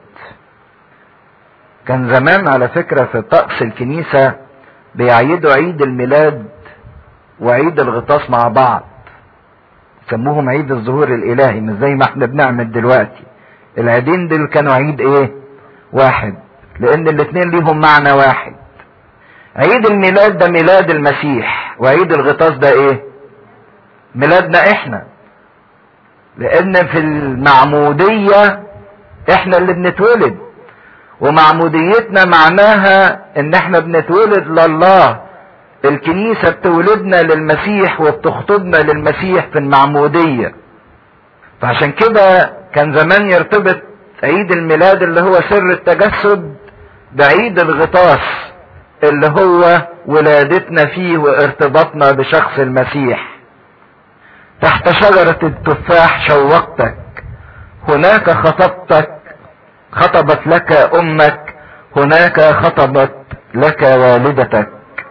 كان زمان على فكرة في طقس الكنيسة بيعيدوا عيد الميلاد وعيد الغطاس مع بعض سموهم عيد الظهور الالهي مش زي ما احنا بنعمل دلوقتي العيدين دول كانوا عيد ايه واحد لان الاتنين ليهم معنى واحد عيد الميلاد ده ميلاد المسيح وعيد الغطاس ده ايه ميلادنا احنا لان في المعمودية احنا اللي بنتولد ومعموديتنا معناها ان احنا بنتولد لله الكنيسة بتولدنا للمسيح وبتخطبنا للمسيح في المعمودية فعشان كده كان زمان يرتبط عيد الميلاد اللي هو سر التجسد بعيد الغطاس اللي هو ولادتنا فيه وارتباطنا بشخص المسيح تحت شجرة التفاح شوقتك هناك خطبتك خطبت لك امك هناك خطبت لك والدتك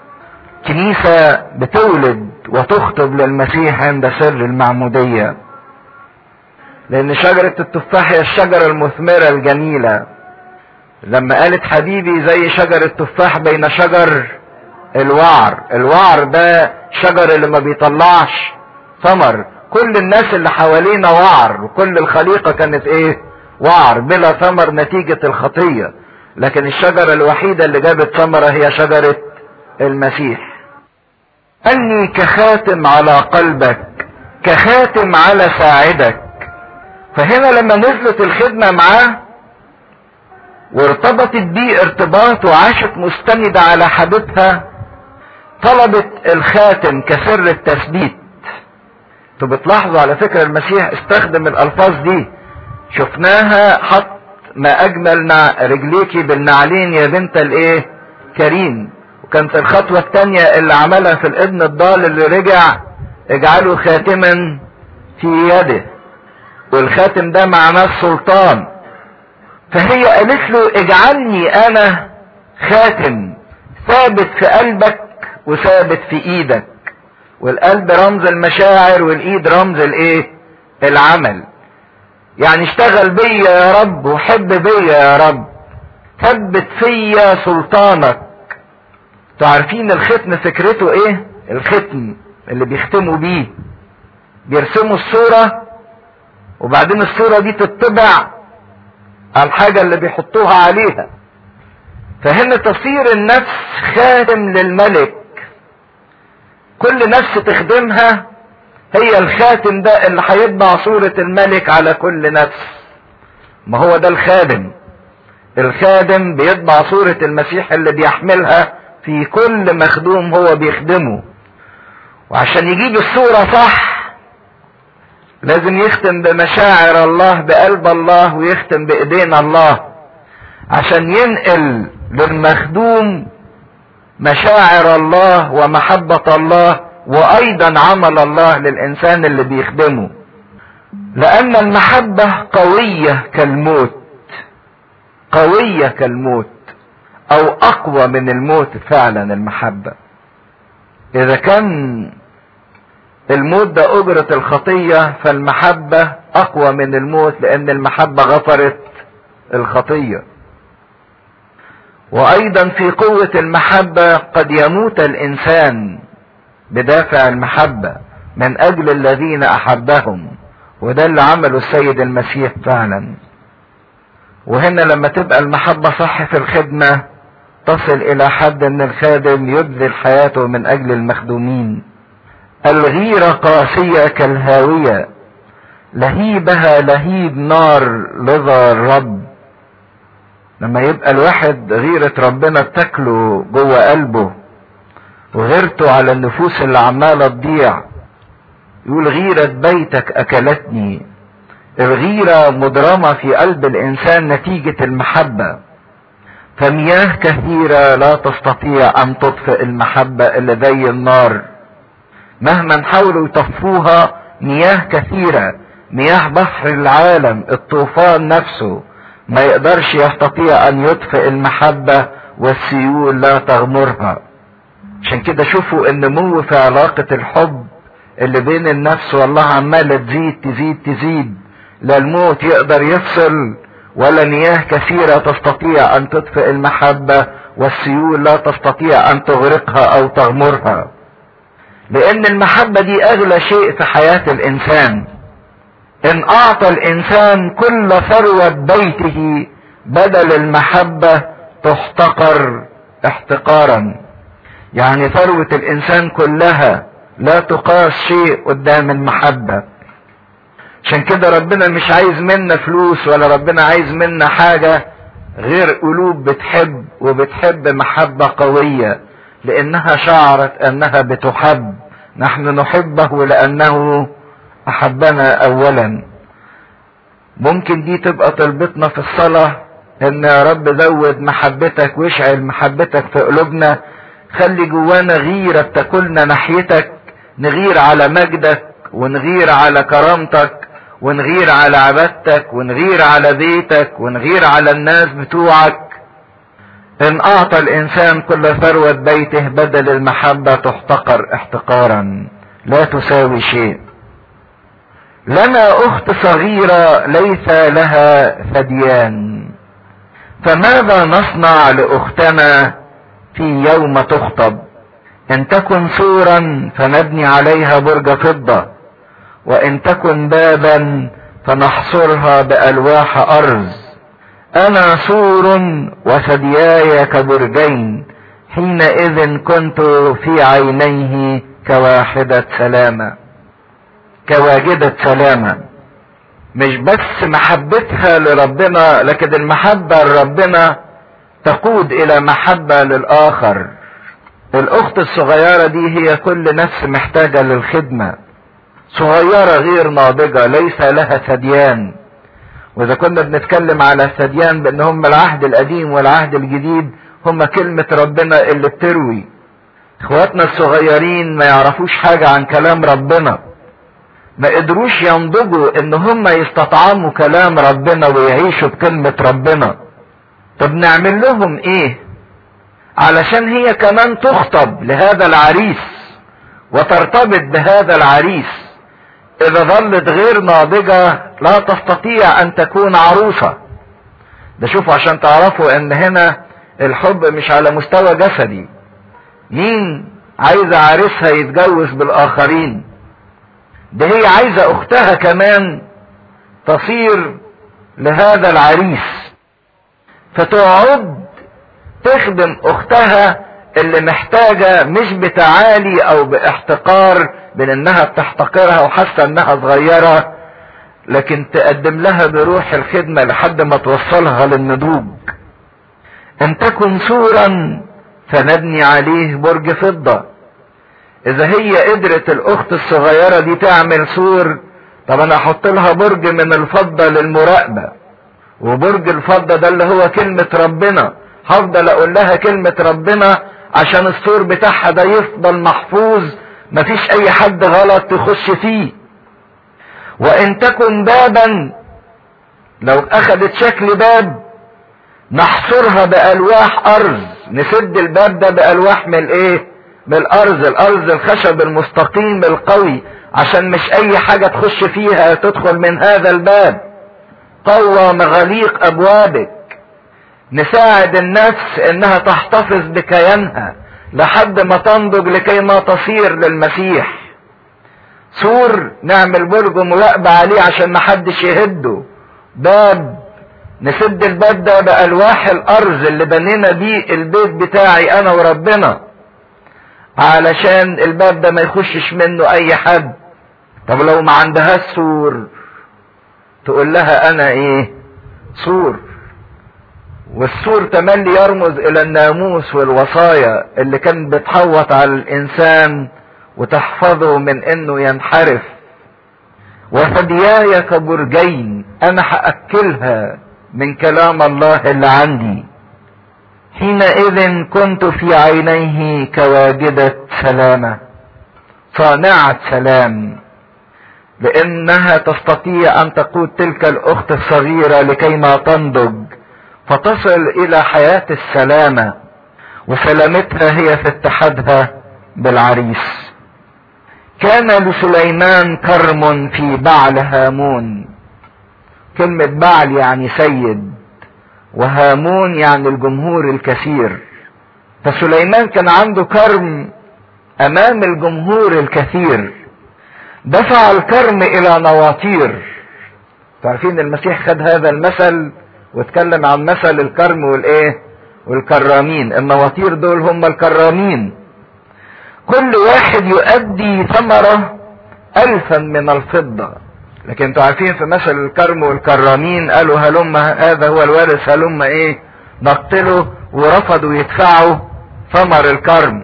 كنيسة بتولد وتخطب للمسيح عند سر المعمودية لان شجرة التفاح هي الشجرة المثمرة الجميلة لما قالت حبيبي زي شجر التفاح بين شجر الوعر الوعر ده شجر اللي ما بيطلعش ثمر كل الناس اللي حوالينا وعر وكل الخليقة كانت ايه وعر بلا ثمر نتيجة الخطية لكن الشجرة الوحيدة اللي جابت ثمرة هي شجرة المسيح أني كخاتم على قلبك كخاتم على ساعدك فهنا لما نزلت الخدمة معاه وارتبطت بيه ارتباط وعاشت مستندة على حبيبها طلبت الخاتم كسر التثبيت انتوا بتلاحظوا على فكرة المسيح استخدم الالفاظ دي شفناها حط ما اجمل رجليكي بالنعلين يا بنت الايه كريم وكانت الخطوة التانية اللي عملها في الابن الضال اللي رجع اجعله خاتما في يده والخاتم ده معناه السلطان فهي قالت له اجعلني انا خاتم ثابت في قلبك وثابت في ايدك والقلب رمز المشاعر والايد رمز الايه العمل يعني اشتغل بيا يا رب وحب بيا يا رب ثبت فيا سلطانك تعرفين الختم فكرته ايه الختم اللي بيختموا بيه بيرسموا الصورة وبعدين الصورة دي تطبع على الحاجة اللي بيحطوها عليها فهنا تصير النفس خاتم للملك كل نفس تخدمها هي الخاتم ده اللي هيطبع صورة الملك على كل نفس ما هو ده الخادم الخادم بيطبع صورة المسيح اللي بيحملها في كل مخدوم هو بيخدمه وعشان يجيب الصورة صح لازم يختم بمشاعر الله بقلب الله ويختم بايدين الله عشان ينقل للمخدوم مشاعر الله ومحبة الله وايضا عمل الله للانسان اللي بيخدمه لان المحبة قوية كالموت قوية كالموت او اقوى من الموت فعلا المحبة اذا كان الموت ده اجرة الخطية فالمحبة اقوى من الموت لان المحبة غفرت الخطية وايضا في قوة المحبة قد يموت الانسان بدافع المحبة من اجل الذين احبهم وده اللي عمله السيد المسيح فعلا وهنا لما تبقى المحبة صح في الخدمة تصل الى حد ان الخادم يبذل حياته من اجل المخدومين الغيرة قاسية كالهاوية لهيبها لهيب نار لظى الرب لما يبقى الواحد غيرة ربنا بتاكله جوه قلبه وغيرته على النفوس اللي عمالة تضيع يقول غيرة بيتك اكلتني الغيرة مضرمة في قلب الانسان نتيجة المحبة فمياه كثيرة لا تستطيع ان تطفئ المحبة اللي زي النار مهما حاولوا يطفوها مياه كثيرة مياه بحر العالم الطوفان نفسه ما يقدرش يستطيع ان يطفئ المحبة والسيول لا تغمرها عشان كده شوفوا النمو في علاقة الحب اللي بين النفس والله عمالة تزيد تزيد تزيد لا الموت يقدر يفصل ولا مياه كثيرة تستطيع ان تطفئ المحبة والسيول لا تستطيع ان تغرقها او تغمرها لان المحبة دي اغلى شيء في حياة الانسان ان اعطى الانسان كل ثروة بيته بدل المحبة تحتقر احتقارا يعني ثروة الانسان كلها لا تقاس شيء قدام المحبة عشان كده ربنا مش عايز منا فلوس ولا ربنا عايز منا حاجة غير قلوب بتحب وبتحب محبة قوية لانها شعرت انها بتحب نحن نحبه لانه احبنا اولا ممكن دي تبقى طلبتنا في الصلاة ان يا رب زود محبتك واشعل محبتك في قلوبنا خلي جوانا غيرة بتاكلنا ناحيتك نغير على مجدك ونغير على كرامتك ونغير على عبادتك ونغير على بيتك ونغير على الناس بتوعك ان اعطى الانسان كل ثروة بيته بدل المحبة تحتقر احتقارا لا تساوي شيء لنا اخت صغيرة ليس لها ثديان فماذا نصنع لاختنا في يوم تخطب ان تكن سورا فنبني عليها برج فضة وان تكن بابا فنحصرها بالواح ارز انا سور وثدياي كبرجين حينئذ كنت في عينيه كواحدة سلامة كواجدة سلامة مش بس محبتها لربنا لكن المحبة لربنا تقود الى محبة للاخر الاخت الصغيرة دي هي كل نفس محتاجة للخدمة صغيرة غير ناضجة ليس لها ثديان واذا كنا بنتكلم على الثديان بان هم العهد القديم والعهد الجديد هم كلمة ربنا اللي بتروي اخواتنا الصغيرين ما يعرفوش حاجة عن كلام ربنا ما قدروش ينضجوا ان هم يستطعموا كلام ربنا ويعيشوا بكلمة ربنا طب نعمل لهم ايه علشان هي كمان تخطب لهذا العريس وترتبط بهذا العريس اذا ظلت غير ناضجة لا تستطيع ان تكون عروسة ده شوفوا عشان تعرفوا ان هنا الحب مش على مستوى جسدي مين عايزة عريسها يتجوز بالاخرين ده هي عايزة اختها كمان تصير لهذا العريس فتقعد تخدم اختها اللي محتاجة مش بتعالي او باحتقار من انها بتحتقرها وحاسة انها صغيرة لكن تقدم لها بروح الخدمة لحد ما توصلها للنضوج ان تكن سورا فنبني عليه برج فضة اذا هي قدرت الاخت الصغيرة دي تعمل سور طب انا احط لها برج من الفضة للمراقبة وبرج الفضة ده اللي هو كلمة ربنا هفضل اقول لها كلمة ربنا عشان السور بتاعها ده يفضل محفوظ مفيش اي حد غلط تخش فيه وان تكن بابا لو اخدت شكل باب نحصرها بالواح ارز نسد الباب ده بالواح من الايه من الارز الارز الخشب المستقيم القوي عشان مش اي حاجة تخش فيها تدخل من هذا الباب قوى مغاليق ابوابك نساعد النفس انها تحتفظ بكيانها لحد ما تنضج لكي ما تصير للمسيح سور نعمل برج مراقبة عليه عشان محدش يهده باب نسد الباب ده بألواح الأرز اللي بنينا بيه البيت بتاعي أنا وربنا علشان الباب ده ما يخشش منه أي حد طب لو ما عندهاش سور تقول لها أنا إيه سور والسور تملي يرمز إلى الناموس والوصايا اللي كانت بتحوط على الإنسان وتحفظه من إنه ينحرف وثدياي كبرجين أنا هأكلها من كلام الله اللي عندي حينئذ كنت في عينيه كواجدة سلامة صانعة سلام لانها تستطيع ان تقود تلك الاخت الصغيرة لكي ما تنضج فتصل الى حياة السلامة وسلامتها هي في اتحادها بالعريس كان لسليمان كرم في بعل هامون كلمة بعل يعني سيد وهامون يعني الجمهور الكثير فسليمان كان عنده كرم امام الجمهور الكثير دفع الكرم الى نواطير تعرفين المسيح خد هذا المثل واتكلم عن مثل الكرم والايه والكرامين النواطير دول هم الكرامين كل واحد يؤدي ثمرة الفا من الفضة لكن انتوا عارفين في مثل الكرم والكرامين قالوا هلم هذا هو الوارث هلم ايه نقتله ورفضوا يدفعوا ثمر الكرم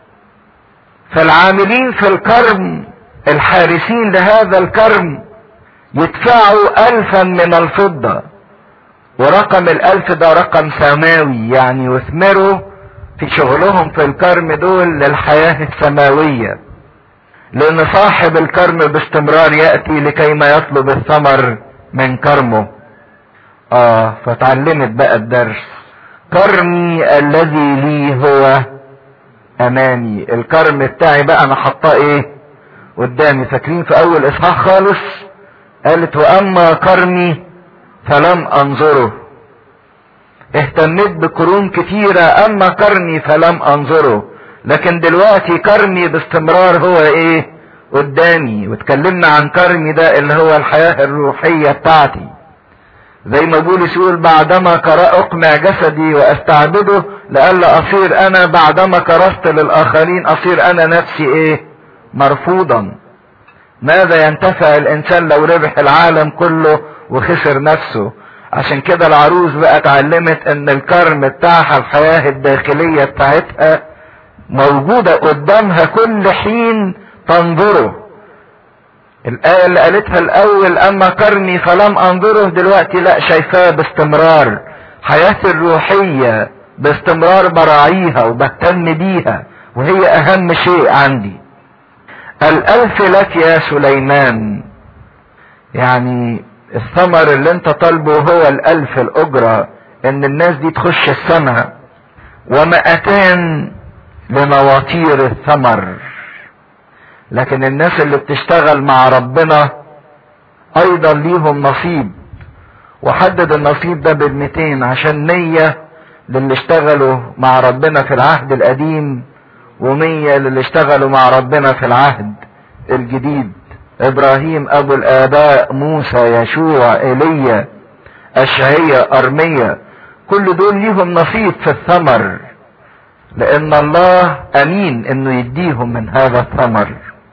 فالعاملين في الكرم الحارسين لهذا الكرم يدفعوا الفا من الفضة ورقم الالف ده رقم سماوي يعني يثمروا في شغلهم في الكرم دول للحياة السماوية لان صاحب الكرم باستمرار يأتي لكي ما يطلب الثمر من كرمه اه فتعلمت بقى الدرس كرمي الذي لي هو امامي الكرم بتاعي بقى انا حطاه ايه قدامي فاكرين في اول اصحاح خالص قالت واما كرمي فلم انظره اهتميت بقرون كتيرة اما كرمي فلم انظره لكن دلوقتي كرمي باستمرار هو ايه قدامي واتكلمنا عن كرمي ده اللي هو الحياة الروحية بتاعتي زي ما بولس يقول بعدما اقمع جسدي واستعبده لألا اصير انا بعدما كرست للاخرين اصير انا نفسي ايه مرفوضا ماذا ينتفع الانسان لو ربح العالم كله وخسر نفسه عشان كده العروس بقى اتعلمت ان الكرم بتاعها الحياة الداخلية بتاعتها موجودة قدامها كل حين تنظره الآية اللي قالتها الأول أما كرمي فلم أنظره دلوقتي لا شايفاه باستمرار حياتي الروحية باستمرار براعيها وبهتم بيها وهي أهم شيء عندي الألف لك يا سليمان يعني الثمر اللي انت طالبه هو الألف الأجرة إن الناس دي تخش السماء ومئتان لمواطير الثمر لكن الناس اللي بتشتغل مع ربنا ايضا ليهم نصيب وحدد النصيب ده بالمتين عشان مية للي اشتغلوا مع ربنا في العهد القديم ومية للي اشتغلوا مع ربنا في العهد الجديد ابراهيم ابو الاباء موسى يشوع ايليا اشعية ارمية كل دول ليهم نصيب في الثمر لان الله امين انه يديهم من هذا الثمر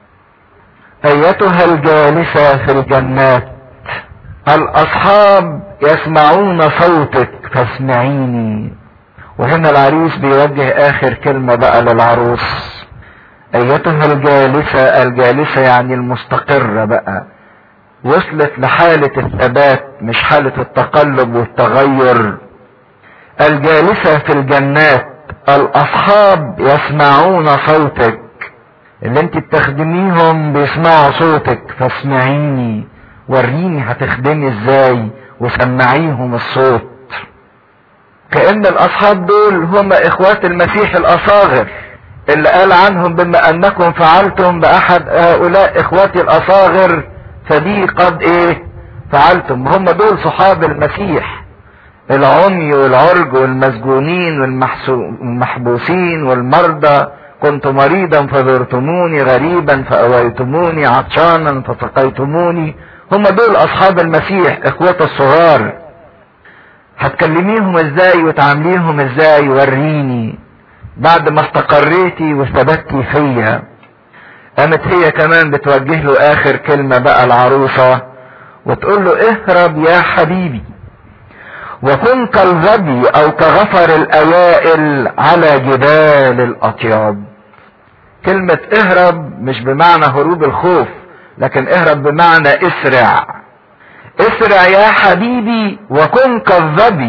ايتها الجالسة في الجنات الاصحاب يسمعون صوتك فاسمعيني وهنا العريس بيوجه اخر كلمة بقى للعروس ايتها الجالسة الجالسة يعني المستقرة بقى وصلت لحالة الثبات مش حالة التقلب والتغير الجالسة في الجنات الاصحاب يسمعون صوتك اللي انت بتخدميهم بيسمعوا صوتك فاسمعيني وريني هتخدمي ازاي وسمعيهم الصوت كأن الاصحاب دول هم اخوات المسيح الاصاغر اللي قال عنهم بما انكم فعلتم باحد هؤلاء اخواتي الاصاغر فبي قد ايه فعلتم هم دول صحاب المسيح العمي والعرج والمسجونين والمحبوسين والمرضى كنت مريضا فزرتموني غريبا فأويتموني عطشانا فسقيتموني هم دول أصحاب المسيح إخوة الصغار هتكلميهم ازاي وتعامليهم ازاي وريني بعد ما استقريتي وثبتي فيا قامت هي كمان بتوجه له اخر كلمة بقى العروسة وتقول له اهرب يا حبيبي وكن كالظبي او كغفر الاوائل على جبال الاطياب كلمة اهرب مش بمعنى هروب الخوف لكن اهرب بمعنى اسرع اسرع يا حبيبي وكن كالظبي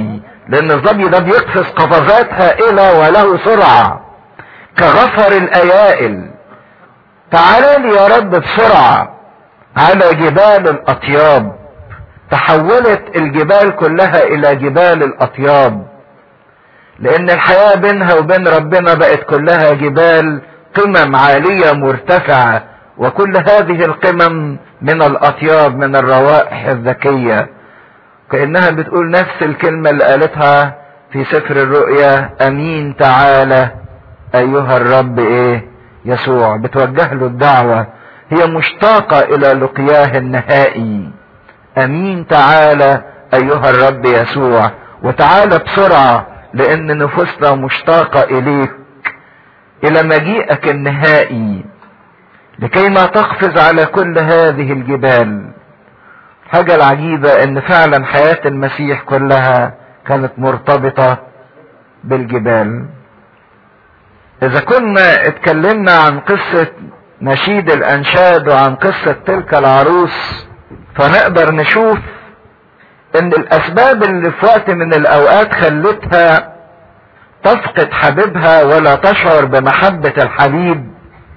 لان الظبي ده بيقفز قفزات هائلة وله سرعة كغفر الايائل تعال لي يا رب بسرعة على جبال الاطياب تحولت الجبال كلها الى جبال الاطياب لان الحياة بينها وبين ربنا بقت كلها جبال قمم عالية مرتفعة وكل هذه القمم من الاطياب من الروائح الذكية كأنها بتقول نفس الكلمة اللي قالتها في سفر الرؤيا امين تعالى ايها الرب ايه يسوع بتوجه له الدعوة هي مشتاقة الى لقياه النهائي امين تعالى ايها الرب يسوع وتعالى بسرعة لان نفوسنا مشتاقة اليك الى مجيئك النهائي لكي ما تقفز على كل هذه الجبال الحاجة العجيبة ان فعلا حياة المسيح كلها كانت مرتبطة بالجبال اذا كنا اتكلمنا عن قصة نشيد الانشاد وعن قصة تلك العروس فنقدر نشوف ان الاسباب اللي في وقت من الاوقات خلتها تفقد حبيبها ولا تشعر بمحبة الحبيب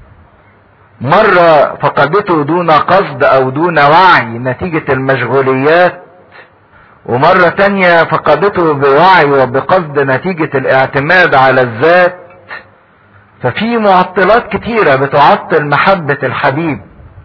مرة فقدته دون قصد او دون وعي نتيجة المشغوليات ومرة تانية فقدته بوعي وبقصد نتيجة الاعتماد على الذات ففي معطلات كتيرة بتعطل محبة الحبيب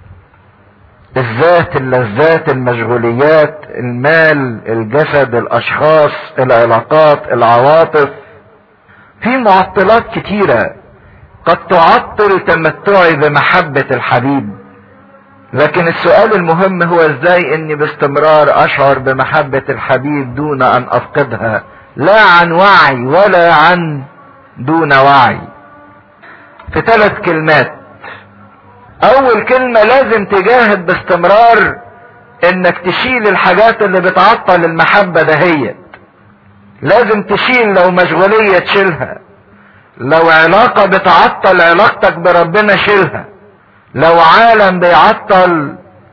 الذات اللذات المشغوليات المال الجسد الاشخاص العلاقات العواطف في معطلات كتيرة قد تعطل تمتعي بمحبة الحبيب لكن السؤال المهم هو ازاي اني باستمرار اشعر بمحبة الحبيب دون ان افقدها لا عن وعي ولا عن دون وعي في ثلاث كلمات اول كلمة لازم تجاهد باستمرار انك تشيل الحاجات اللي بتعطل المحبة دهيت لازم تشيل لو مشغولية تشيلها لو علاقة بتعطل علاقتك بربنا شيلها لو عالم بيعطل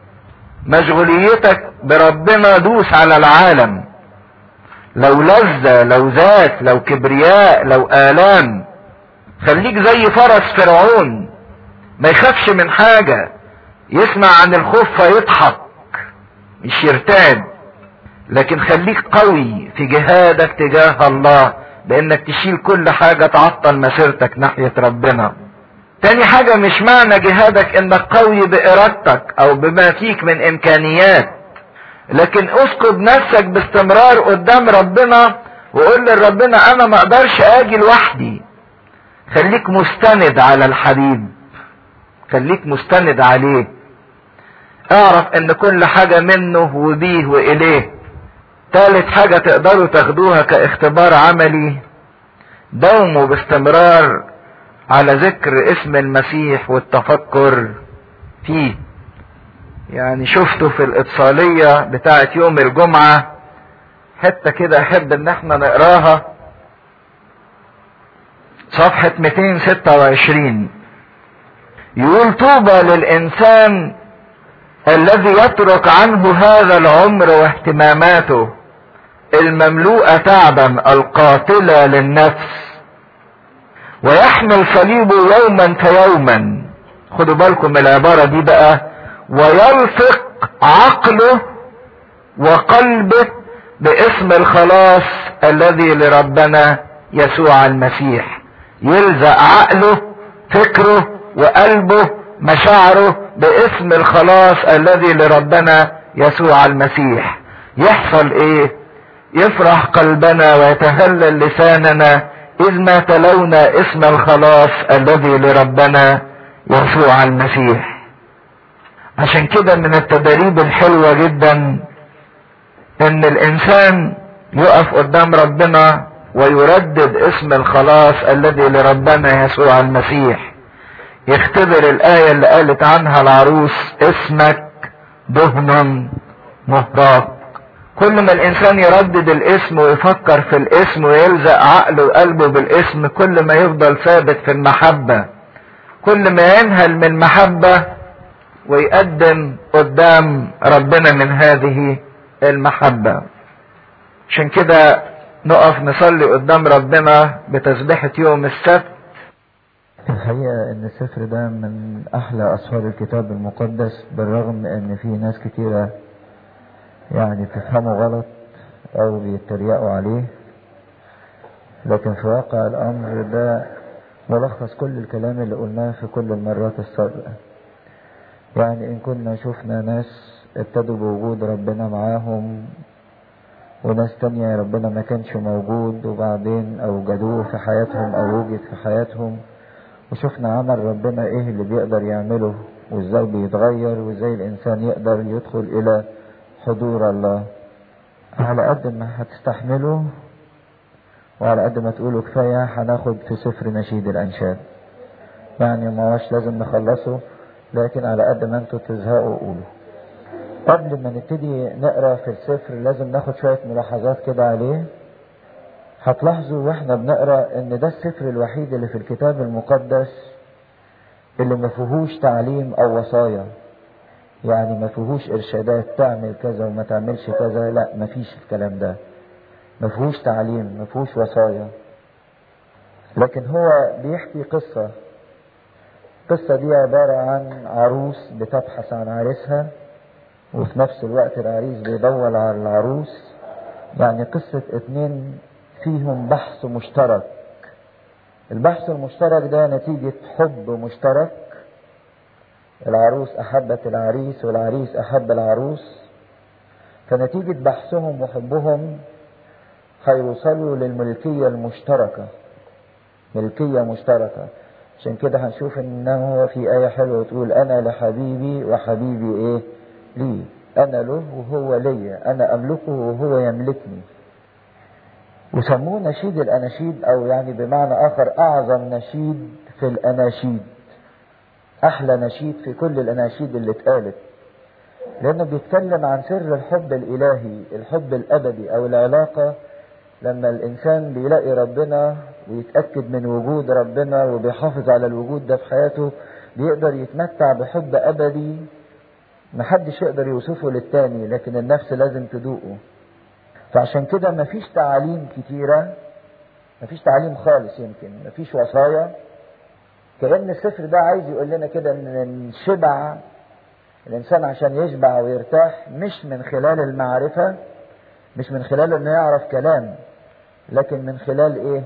مشغوليتك بربنا دوس على العالم لو لذة لو ذات لو كبرياء لو آلام خليك زي فرس فرعون ما يخافش من حاجة يسمع عن الخوف فيضحك مش يرتعب لكن خليك قوي في جهادك تجاه الله بانك تشيل كل حاجة تعطل مسيرتك ناحية ربنا تاني حاجة مش معنى جهادك انك قوي بارادتك او بما فيك من امكانيات لكن اسكب نفسك باستمرار قدام ربنا وقول لربنا انا ما اقدرش اجي لوحدي خليك مستند على الحبيب خليك مستند عليه اعرف ان كل حاجة منه وبيه واليه تالت حاجة تقدروا تاخدوها كاختبار عملي دوموا باستمرار على ذكر اسم المسيح والتفكر فيه يعني شفته في الاتصالية بتاعت يوم الجمعة حتة كده احب ان احنا نقراها صفحة 226 يقول طوبى للانسان الذي يترك عنه هذا العمر واهتماماته المملوءة تعبا القاتلة للنفس ويحمل صليبه يوما فيوما خدوا بالكم من العبارة دي بقى ويلفق عقله وقلبه باسم الخلاص الذي لربنا يسوع المسيح يلزق عقله فكره وقلبه مشاعره باسم الخلاص الذي لربنا يسوع المسيح يحصل ايه يفرح قلبنا ويتهلل لساننا اذ ما تلونا اسم الخلاص الذي لربنا يسوع المسيح عشان كده من التدريب الحلوة جدا ان الانسان يقف قدام ربنا ويردد اسم الخلاص الذي لربنا يسوع المسيح يختبر الآية اللي قالت عنها العروس اسمك دهن مهراق كل ما الإنسان يردد الاسم ويفكر في الاسم ويلزق عقله وقلبه بالاسم كل ما يفضل ثابت في المحبة كل ما ينهل من محبة ويقدم قدام ربنا من هذه المحبة عشان كده نقف نصلي قدام ربنا بتسبيحة يوم السبت الحقيقة ان السفر ده من احلى اسفار الكتاب المقدس بالرغم ان في ناس كتيرة يعني بتفهمه غلط او بيتريقوا عليه لكن في واقع الامر ده ملخص كل الكلام اللي قلناه في كل المرات السابقة يعني ان كنا شفنا ناس ابتدوا بوجود ربنا معاهم وناس تانية ربنا ما كانش موجود وبعدين اوجدوه في حياتهم او وجد في حياتهم وشفنا عمل ربنا ايه اللي بيقدر يعمله وازاي بيتغير وازاي الانسان يقدر يدخل الى حضور الله على قد ما هتستحملوا وعلى قد ما تقولوا كفاية هناخد في سفر نشيد الانشاد يعني ما هوش لازم نخلصه لكن على قد ما انتوا تزهقوا قولوا قبل ما نبتدي نقرا في السفر لازم ناخد شوية ملاحظات كده عليه هتلاحظوا واحنا بنقرا ان ده السفر الوحيد اللي في الكتاب المقدس اللي ما فيهوش تعليم او وصايا يعني ما فيهوش ارشادات تعمل كذا وما تعملش كذا لا ما فيش الكلام ده ما فيهوش تعليم ما فيهوش وصايا لكن هو بيحكي قصة القصة دي عبارة عن عروس بتبحث عن عريسها وفي نفس الوقت العريس بيدور على العروس يعني قصة اتنين فيهم بحث مشترك البحث المشترك ده نتيجة حب مشترك العروس أحبت العريس والعريس أحب العروس فنتيجة بحثهم وحبهم هيوصلوا للملكية المشتركة ملكية مشتركة عشان كده هنشوف انه في آية حلوة تقول أنا لحبيبي وحبيبي إيه لي أنا له وهو ليا أنا أملكه وهو يملكني وسموه نشيد الأناشيد أو يعني بمعنى آخر أعظم نشيد في الأناشيد أحلى نشيد في كل الأناشيد اللي اتقالت لأنه بيتكلم عن سر الحب الإلهي الحب الأبدي أو العلاقة لما الإنسان بيلاقي ربنا ويتأكد من وجود ربنا وبيحافظ على الوجود ده في حياته بيقدر يتمتع بحب أبدي محدش يقدر يوصفه للتاني لكن النفس لازم تدوقه فعشان كده مفيش تعاليم كتيرة مفيش تعليم خالص يمكن مفيش وصايا كأن السفر ده عايز يقول لنا كده ان الشبع الانسان عشان يشبع ويرتاح مش من خلال المعرفة مش من خلال انه يعرف كلام لكن من خلال ايه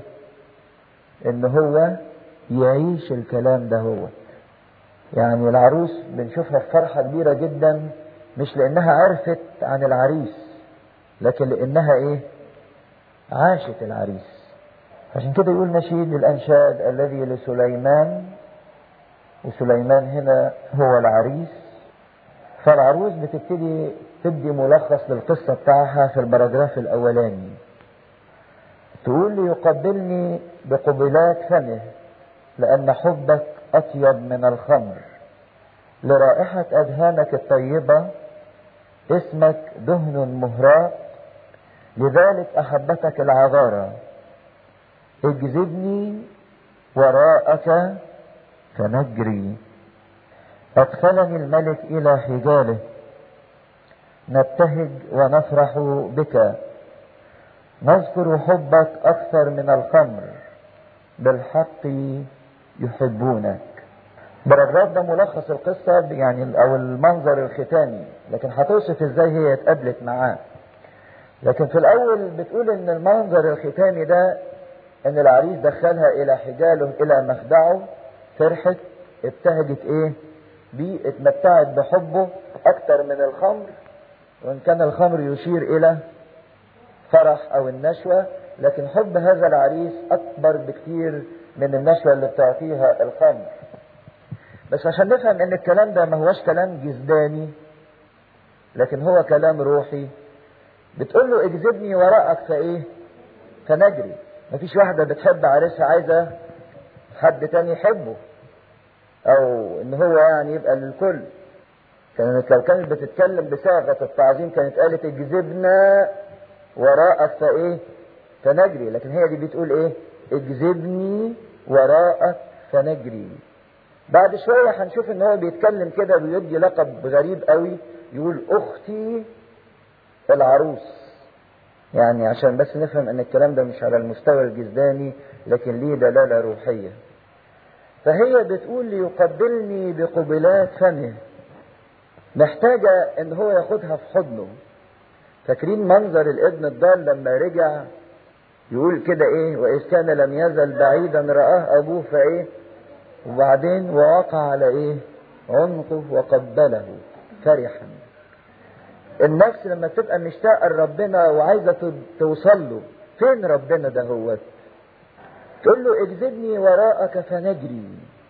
ان هو يعيش الكلام ده هو يعني العروس بنشوفها في فرحة كبيرة جدا مش لانها عرفت عن العريس لكن لانها ايه عاشت العريس عشان كده يقول نشيد الانشاد الذي لسليمان وسليمان هنا هو العريس فالعروس بتبتدي تدي ملخص للقصة بتاعها في البراجراف الاولاني تقول لي يقبلني بقبلات فمه لان حبك اطيب من الخمر لرائحة اذهانك الطيبة اسمك دهن مهراء لذلك احبتك العذارى اجذبني وراءك فنجري ادخلني الملك الى حجاله نبتهج ونفرح بك نذكر حبك اكثر من الخمر بالحق يحبونك باراجراف ده ملخص القصة يعني او المنظر الختامي لكن هتوصف ازاي هي اتقابلت معاه لكن في الاول بتقول ان المنظر الختامي ده ان العريس دخلها الى حجاله الى مخدعه فرحت ابتهجت ايه بيه اتمتعت بحبه اكتر من الخمر وان كان الخمر يشير الى فرح او النشوة لكن حب هذا العريس اكبر بكتير من النشوة اللي بتعطيها الخمر بس عشان نفهم ان الكلام ده ما هوش كلام جسداني لكن هو كلام روحي بتقول له اجذبني وراءك فايه فنجري مفيش واحدة بتحب عريسها عايزة حد تاني يحبه او ان هو يعني يبقى للكل كانت لو كانت بتتكلم بصيغة التعظيم كانت قالت اجذبنا وراءك فايه فنجري لكن هي دي بتقول ايه اجذبني وراءك فنجري بعد شوية هنشوف ان هو بيتكلم كده بيدي لقب غريب قوي يقول اختي العروس يعني عشان بس نفهم ان الكلام ده مش على المستوى الجسداني لكن ليه دلالة روحية فهي بتقول ليقبلني بقبلات فمه محتاجة ان هو ياخدها في حضنه فاكرين منظر الابن الضال لما رجع يقول كده ايه واذ كان لم يزل بعيدا رآه ابوه فايه وبعدين ووقع على ايه عنقه وقبله فرحا النفس لما تبقى مشتاقة لربنا وعايزة توصل له فين ربنا ده هو تقول له اجذبني وراءك فنجري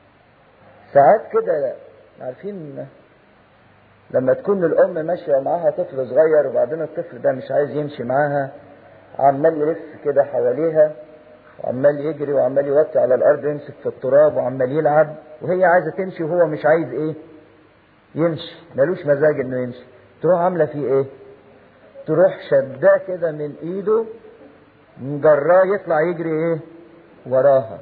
ساعات كده عارفين لما تكون الام ماشيه معاها طفل صغير وبعدين الطفل ده مش عايز يمشي معاها عمال يلف كده حواليها وعمال يجري وعمال يوطي على الارض يمسك في التراب وعمال يلعب وهي عايزه تمشي وهو مش عايز ايه يمشي ملوش مزاج انه يمشي تروح عامله فيه ايه تروح شداه كده من ايده مجراه يطلع يجري ايه وراها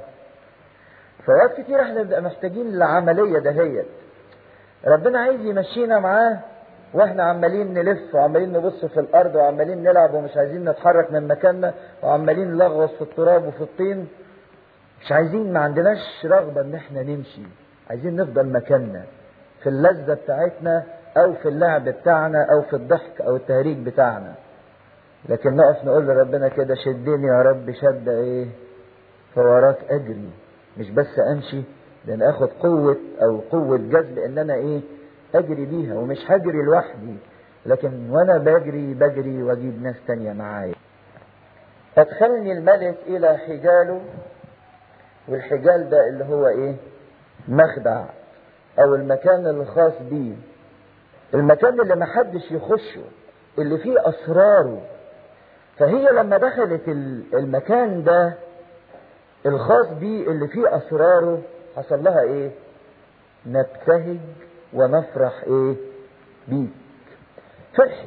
فوقت كتير احنا بنبقى محتاجين العمليه دهيت ربنا عايز يمشينا معاه واحنا عمالين نلف وعمالين نبص في الارض وعمالين نلعب ومش عايزين نتحرك من مكاننا وعمالين نلغوص في التراب وفي الطين مش عايزين ما عندناش رغبة ان احنا نمشي عايزين نفضل مكاننا في اللذة بتاعتنا او في اللعب بتاعنا او في الضحك او التهريج بتاعنا لكن نقف نقول لربنا كده شدني يا رب شد ايه فوراك اجري مش بس امشي لان اخد قوة او قوة جذب ان انا ايه اجري بيها ومش هجري لوحدي لكن وانا بجري بجري واجيب ناس تانية معايا ادخلني الملك الى حجاله والحجال ده اللي هو ايه مخدع او المكان الخاص بيه المكان اللي محدش يخشه اللي فيه اسراره فهي لما دخلت المكان ده الخاص بيه اللي فيه اسراره حصل لها ايه نبتهج ونفرح ايه بيك فرحت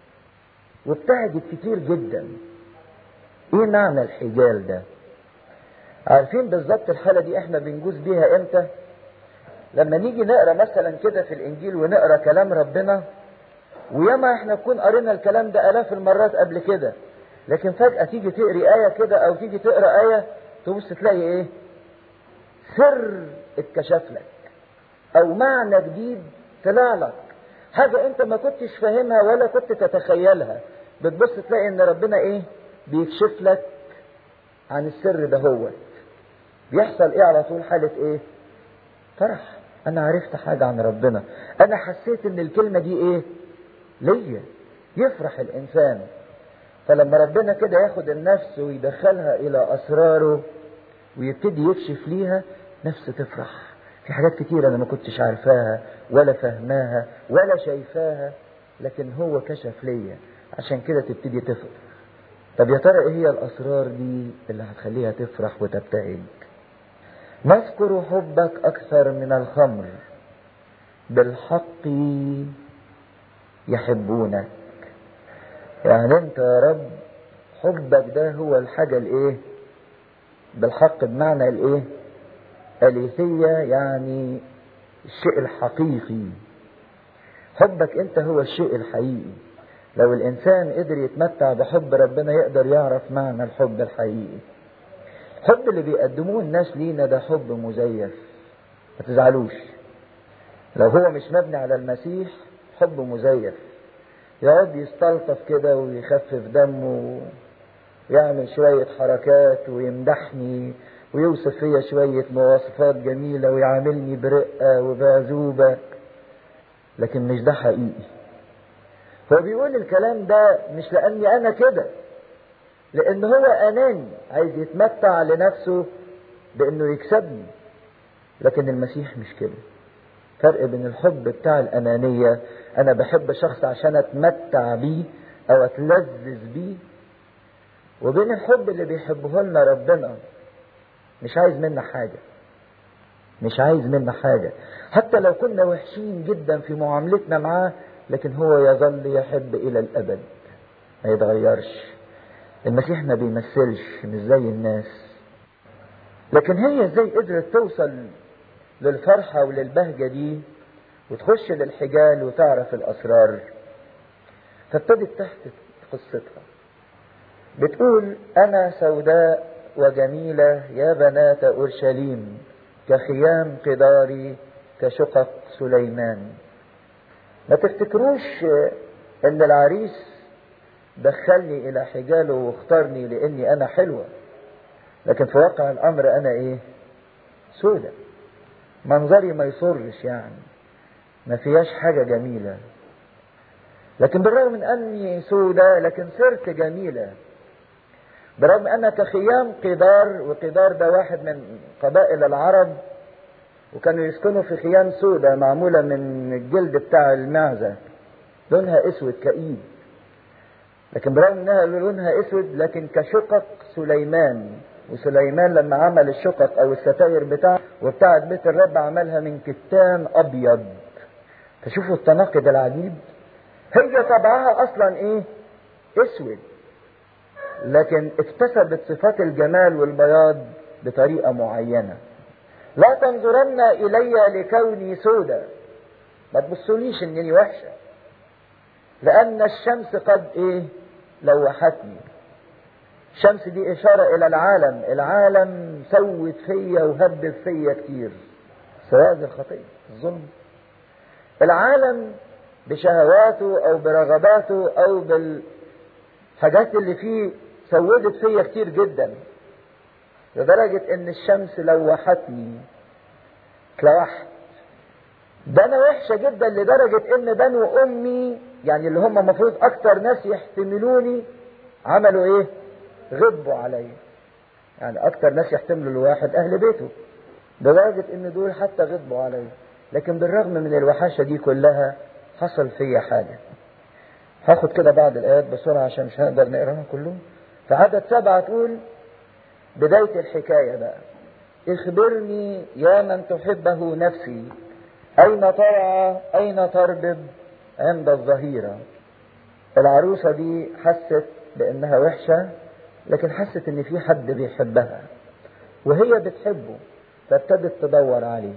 وابتهجت كتير جدا ايه معنى الحجال ده عارفين بالظبط الحالة دي احنا بنجوز بيها امتى لما نيجي نقرا مثلا كده في الانجيل ونقرا كلام ربنا وياما احنا نكون قرينا الكلام ده الاف المرات قبل كده لكن فجأة تيجي تقري آية كده أو تيجي تقرا آية تبص تلاقي إيه؟ سر اتكشف لك او معنى جديد طلع لك حاجة انت ما كنتش فاهمها ولا كنت تتخيلها بتبص تلاقي ان ربنا ايه بيكشف لك عن السر ده هو بيحصل ايه على طول حالة ايه فرح انا عرفت حاجة عن ربنا انا حسيت ان الكلمة دي ايه ليا يفرح الانسان فلما ربنا كده ياخد النفس ويدخلها الى اسراره ويبتدي يكشف ليها نفس تفرح في حاجات كتير انا ما كنتش عارفاها ولا فهماها ولا شايفاها لكن هو كشف ليا عشان كده تبتدي تفرح طب يا ترى ايه هي الاسرار دي اللي هتخليها تفرح وتبتهج نذكر حبك اكثر من الخمر بالحق يحبونك يعني انت يا رب حبك ده هو الحاجة الايه بالحق بمعنى الايه اليثية يعني الشيء الحقيقي حبك انت هو الشيء الحقيقي لو الانسان قدر يتمتع بحب ربنا يقدر يعرف معنى الحب الحقيقي الحب اللي بيقدموه الناس لينا ده حب مزيف ما تزعلوش لو هو مش مبني على المسيح حب مزيف يقعد يستلطف كده ويخفف دمه ويعمل شوية حركات ويمدحني ويوصف فيا شوية مواصفات جميلة ويعاملني برقة وبعزوبة لكن مش ده حقيقي هو بيقول الكلام ده مش لأني أنا كده لأن هو أناني عايز يتمتع لنفسه بأنه يكسبني لكن المسيح مش كده فرق بين الحب بتاع الأنانية أنا بحب شخص عشان أتمتع بيه أو أتلذذ بيه وبين الحب اللي بيحبه لنا ربنا مش عايز منا حاجة مش عايز منا حاجة حتى لو كنا وحشين جدا في معاملتنا معاه لكن هو يظل يحب إلى الأبد ما يتغيرش المسيح ما بيمثلش مش زي الناس لكن هي ازاي قدرت توصل للفرحة وللبهجة دي وتخش للحجال وتعرف الأسرار فابتدت تحت قصتها بتقول أنا سوداء وجميلة يا بنات أورشليم كخيام قداري كشقق سليمان ما تفتكروش ان العريس دخلني الى حجاله واختارني لاني انا حلوة لكن في واقع الامر انا ايه سودة منظري ما يصرش يعني ما فيهاش حاجة جميلة لكن بالرغم من اني سودة لكن صرت جميلة برغم انا كخيام قدار وقدار ده واحد من قبائل العرب وكانوا يسكنوا في خيام سودة معمولة من الجلد بتاع المعزة لونها اسود كئيب لكن برغم انها لونها اسود لكن كشقق سليمان وسليمان لما عمل الشقق او الستاير بتاع وبتاعت بيت الرب عملها من كتان ابيض تشوفوا التناقض العجيب هي طبعها اصلا ايه اسود لكن اكتسبت صفات الجمال والبياض بطريقة معينة لا تنظرن الي لكوني سودة ما تبصوليش انني وحشة لان الشمس قد ايه لوحتني الشمس دي اشارة الى العالم العالم سوت فيا وهبب فيا كتير سواء الخطية الظلم العالم بشهواته او برغباته او بالحاجات اللي فيه سودت فيا كتير جدا لدرجة ان الشمس لوحتني اتلوحت ده انا وحشة جدا لدرجة ان بنو امي يعني اللي هم المفروض اكتر ناس يحتملوني عملوا ايه غضبوا عليا يعني اكتر ناس يحتملوا الواحد اهل بيته لدرجة ان دول حتى غضبوا عليا لكن بالرغم من الوحاشة دي كلها حصل فيا حاجة هاخد كده بعض الايات بسرعة عشان مش هنقدر نقراها كلهم في عدد سبعة تقول بداية الحكاية بقى اخبرني يا من تحبه نفسي أين ترعى أين تربب عند الظهيرة العروسة دي حست بأنها وحشة لكن حست إن في حد بيحبها وهي بتحبه فابتدت تدور عليه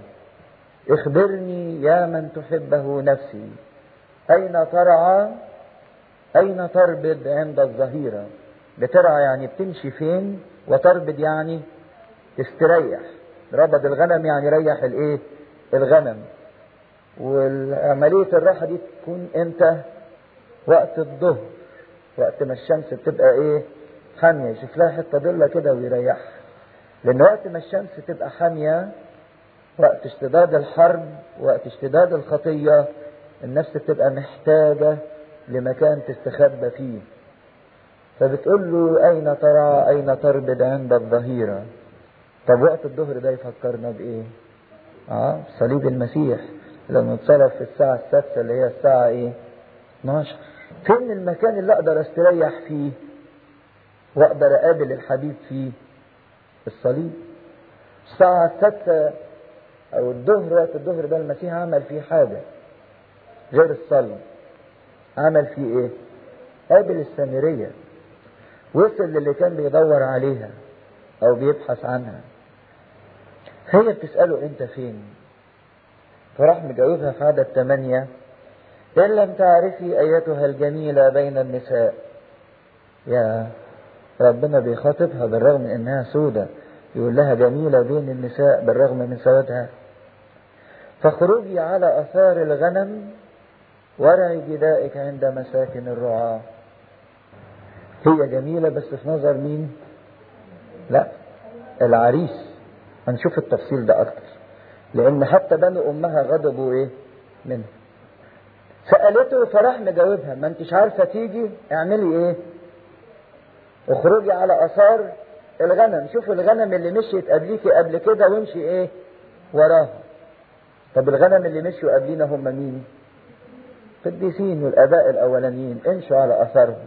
اخبرني يا من تحبه نفسي أين ترعى أين تربد عند الظهيرة بترعى يعني بتمشي فين وتربد يعني تستريح ربد الغنم يعني ريح الايه الغنم وعملية الراحة دي تكون امتى وقت الظهر وقت ما الشمس بتبقى ايه حامية يشوف لها حتة ضلة كده ويريحها لان وقت ما الشمس تبقى حامية وقت اشتداد الحرب وقت اشتداد الخطية النفس بتبقى محتاجة لمكان تستخبى فيه فبتقول له أين ترى أين تربد عند الظهيرة طب وقت الظهر ده يفكرنا بإيه اه صليب المسيح لما اتصرف في الساعة السادسة اللي هي الساعة ايه 12 فين المكان اللي اقدر استريح فيه واقدر اقابل الحبيب فيه الصليب الساعة السادسة او الظهر وقت الظهر ده المسيح عمل فيه حاجة غير الصلب عمل فيه ايه قابل السامرية وصل للي كان بيدور عليها او بيبحث عنها هي بتسأله انت فين فراح مجاوبها في عدد ثمانية إن لم تعرفي أيتها الجميلة بين النساء يا ربنا بيخاطبها بالرغم من إنها سودة يقول لها جميلة بين النساء بالرغم من سوادها فاخرجي على أثار الغنم ورعي جدائك عند مساكن الرعاة هي جميلة بس في نظر مين لا العريس هنشوف التفصيل ده أكتر لأن حتى بنو أمها غضبوا إيه منه سألته فراح مجاوبها ما انتش عارفة تيجي اعملي ايه اخرجي على اثار الغنم شوف الغنم اللي مشيت قبليكي قبل كده وامشي ايه وراها طب الغنم اللي مشوا قبلينا هم مين قديسين والاباء الاولانيين امشوا على اثارهم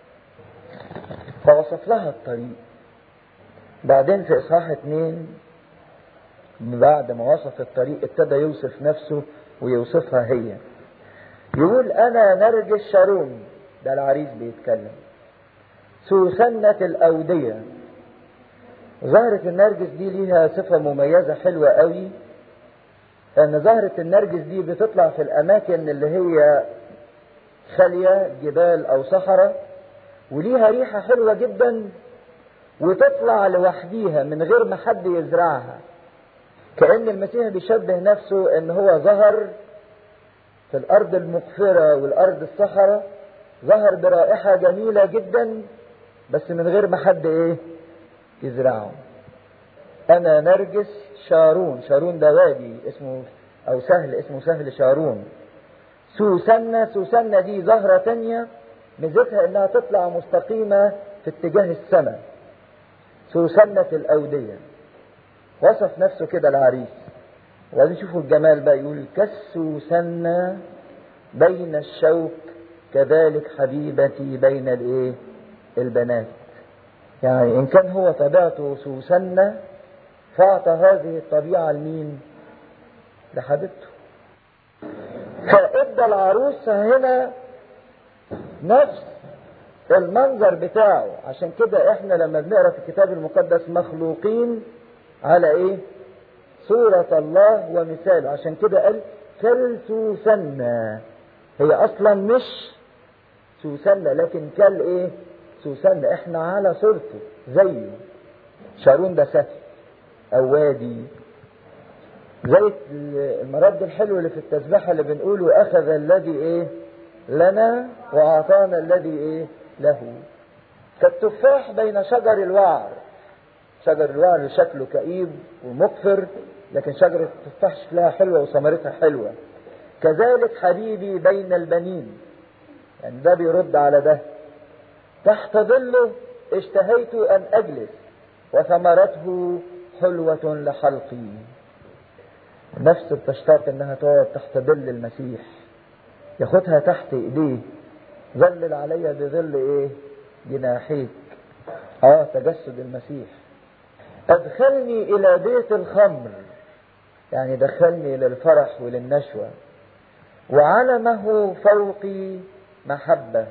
فوصف لها الطريق بعدين في اصحاح اتنين بعد ما وصف الطريق ابتدى يوصف نفسه ويوصفها هي يقول انا نرجس شارون ده العريس بيتكلم سوسنة الأودية زهرة النرجس دي ليها صفة مميزة حلوة قوي ان زهرة النرجس دي بتطلع في الاماكن اللي هي خالية جبال او صحراء وليها ريحة حلوة جدا وتطلع لوحديها من غير ما حد يزرعها كأن المسيح بيشبه نفسه ان هو ظهر في الارض المقفرة والارض الصحراء ظهر برائحة جميلة جدا بس من غير ما حد ايه يزرعه انا نرجس شارون شارون ده وادي اسمه او سهل اسمه سهل شارون سوسنة سوسنة دي زهرة تانية ميزتها انها تطلع مستقيمة في اتجاه السماء سوسنة الاودية وصف نفسه كده العريس وبعدين شوفوا الجمال بقى يقول كالسوسنة بين الشوك كذلك حبيبتي بين الايه البنات يعني ان كان هو طبيعته سوسنة فاعطى هذه الطبيعة لمين لحبيبته فادى العروس هنا نفس المنظر بتاعه عشان كده احنا لما بنقرا في الكتاب المقدس مخلوقين على ايه صورة الله ومثاله عشان كده قال كالسوسنة هي اصلا مش سوسنة لكن كال ايه سوسنة احنا على صورته زيه شارون ده سهل او وادي زي المرد الحلو اللي في التسبيحة اللي بنقوله اخذ الذي ايه لنا واعطانا الذي ايه له كالتفاح بين شجر الوعر شجر الوعر شكله كئيب ومقفر لكن شجرة التفاح شكلها حلوة وثمرتها حلوة كذلك حبيبي بين البنين يعني ده بيرد على ده تحت ظله اشتهيت أن أجلس وثمرته حلوة لحلقي النفس بتشتاق انها تقعد تحت ظل المسيح ياخدها تحت ايديه ظلل علي بظل ايه جناحيك اه تجسد المسيح ادخلني الى بيت الخمر يعني دخلني للفرح وللنشوة وعلمه فوقي محبة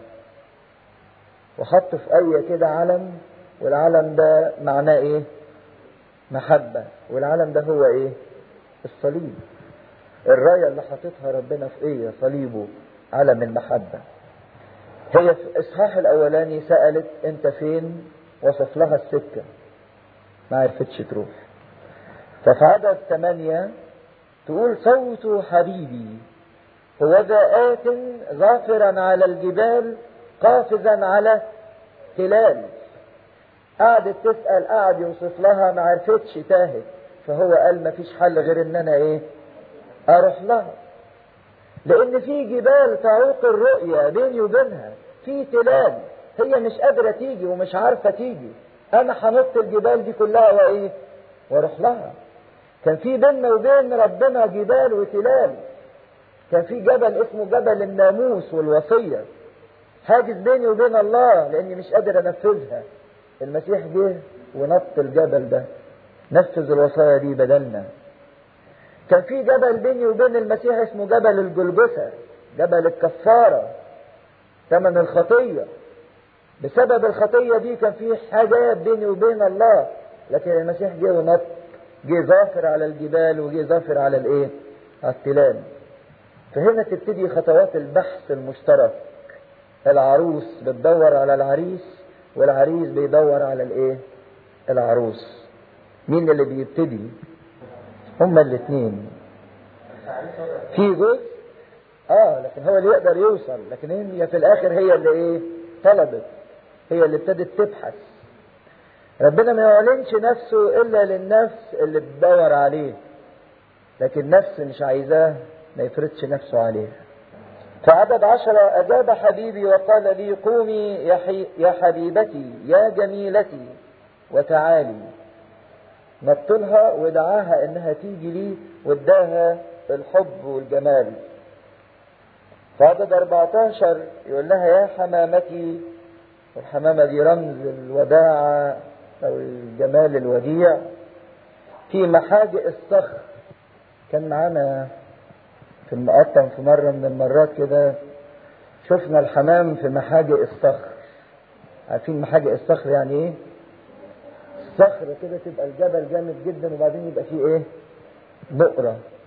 وحط في اي كده علم والعلم ده معناه ايه محبة والعلم ده هو ايه الصليب الراية اللي حاططها ربنا في ايه صليبه علم المحبة هي في اصحاح الاولاني سألت انت فين وصف لها السكة ما عرفتش تروح ففي عدد ثمانية تقول صوت حبيبي هو ذا آت ظافرا على الجبال قافزا على تلال قعدت تسأل قعد يوصف لها ما عرفتش تاهت فهو قال ما فيش حل غير ان انا ايه اروح لها لان في جبال تعوق الرؤية بيني وبينها في تلال هي مش قادرة تيجي ومش عارفة تيجي انا هنط الجبال دي كلها وايه واروح لها كان في بيننا وبين ربنا جبال وتلال كان في جبل اسمه جبل الناموس والوصية حاجز بيني وبين الله لاني مش قادر انفذها المسيح جه ونط الجبل ده نفذ الوصايا دي بدلنا كان في جبل بيني وبين المسيح اسمه جبل الجلجثة جبل الكفارة ثمن الخطية بسبب الخطية دي كان في حاجات بيني وبين الله لكن المسيح جه ونط جه ظافر على الجبال وجه ظافر على الايه على التلال فهنا تبتدي خطوات البحث المشترك العروس بتدور على العريس والعريس بيدور على الايه العروس مين اللي بيبتدي هما الاثنين في جزء اه لكن هو اللي يقدر يوصل لكن هي في الاخر هي اللي ايه طلبت هي اللي ابتدت تبحث ربنا ما يعلنش نفسه الا للنفس اللي بتدور عليه لكن نفس مش عايزاه ما يفرضش نفسه عليها فعدد عشرة أجاب حبيبي وقال لي قومي يا, حي... يا حبيبتي يا جميلتي وتعالي نطلها ودعاها انها تيجي لي واداها الحب والجمال فعدد 14 يقول لها يا حمامتي والحمامة دي رمز الوداعة أو الجمال الوديع في محاجئ الصخر كان معانا في المقطم في مرة من المرات كده شفنا الحمام في محاجئ الصخر عارفين محاجئ الصخر يعني ايه الصخر كده تبقى الجبل جامد جدا وبعدين يبقى فيه ايه بؤرة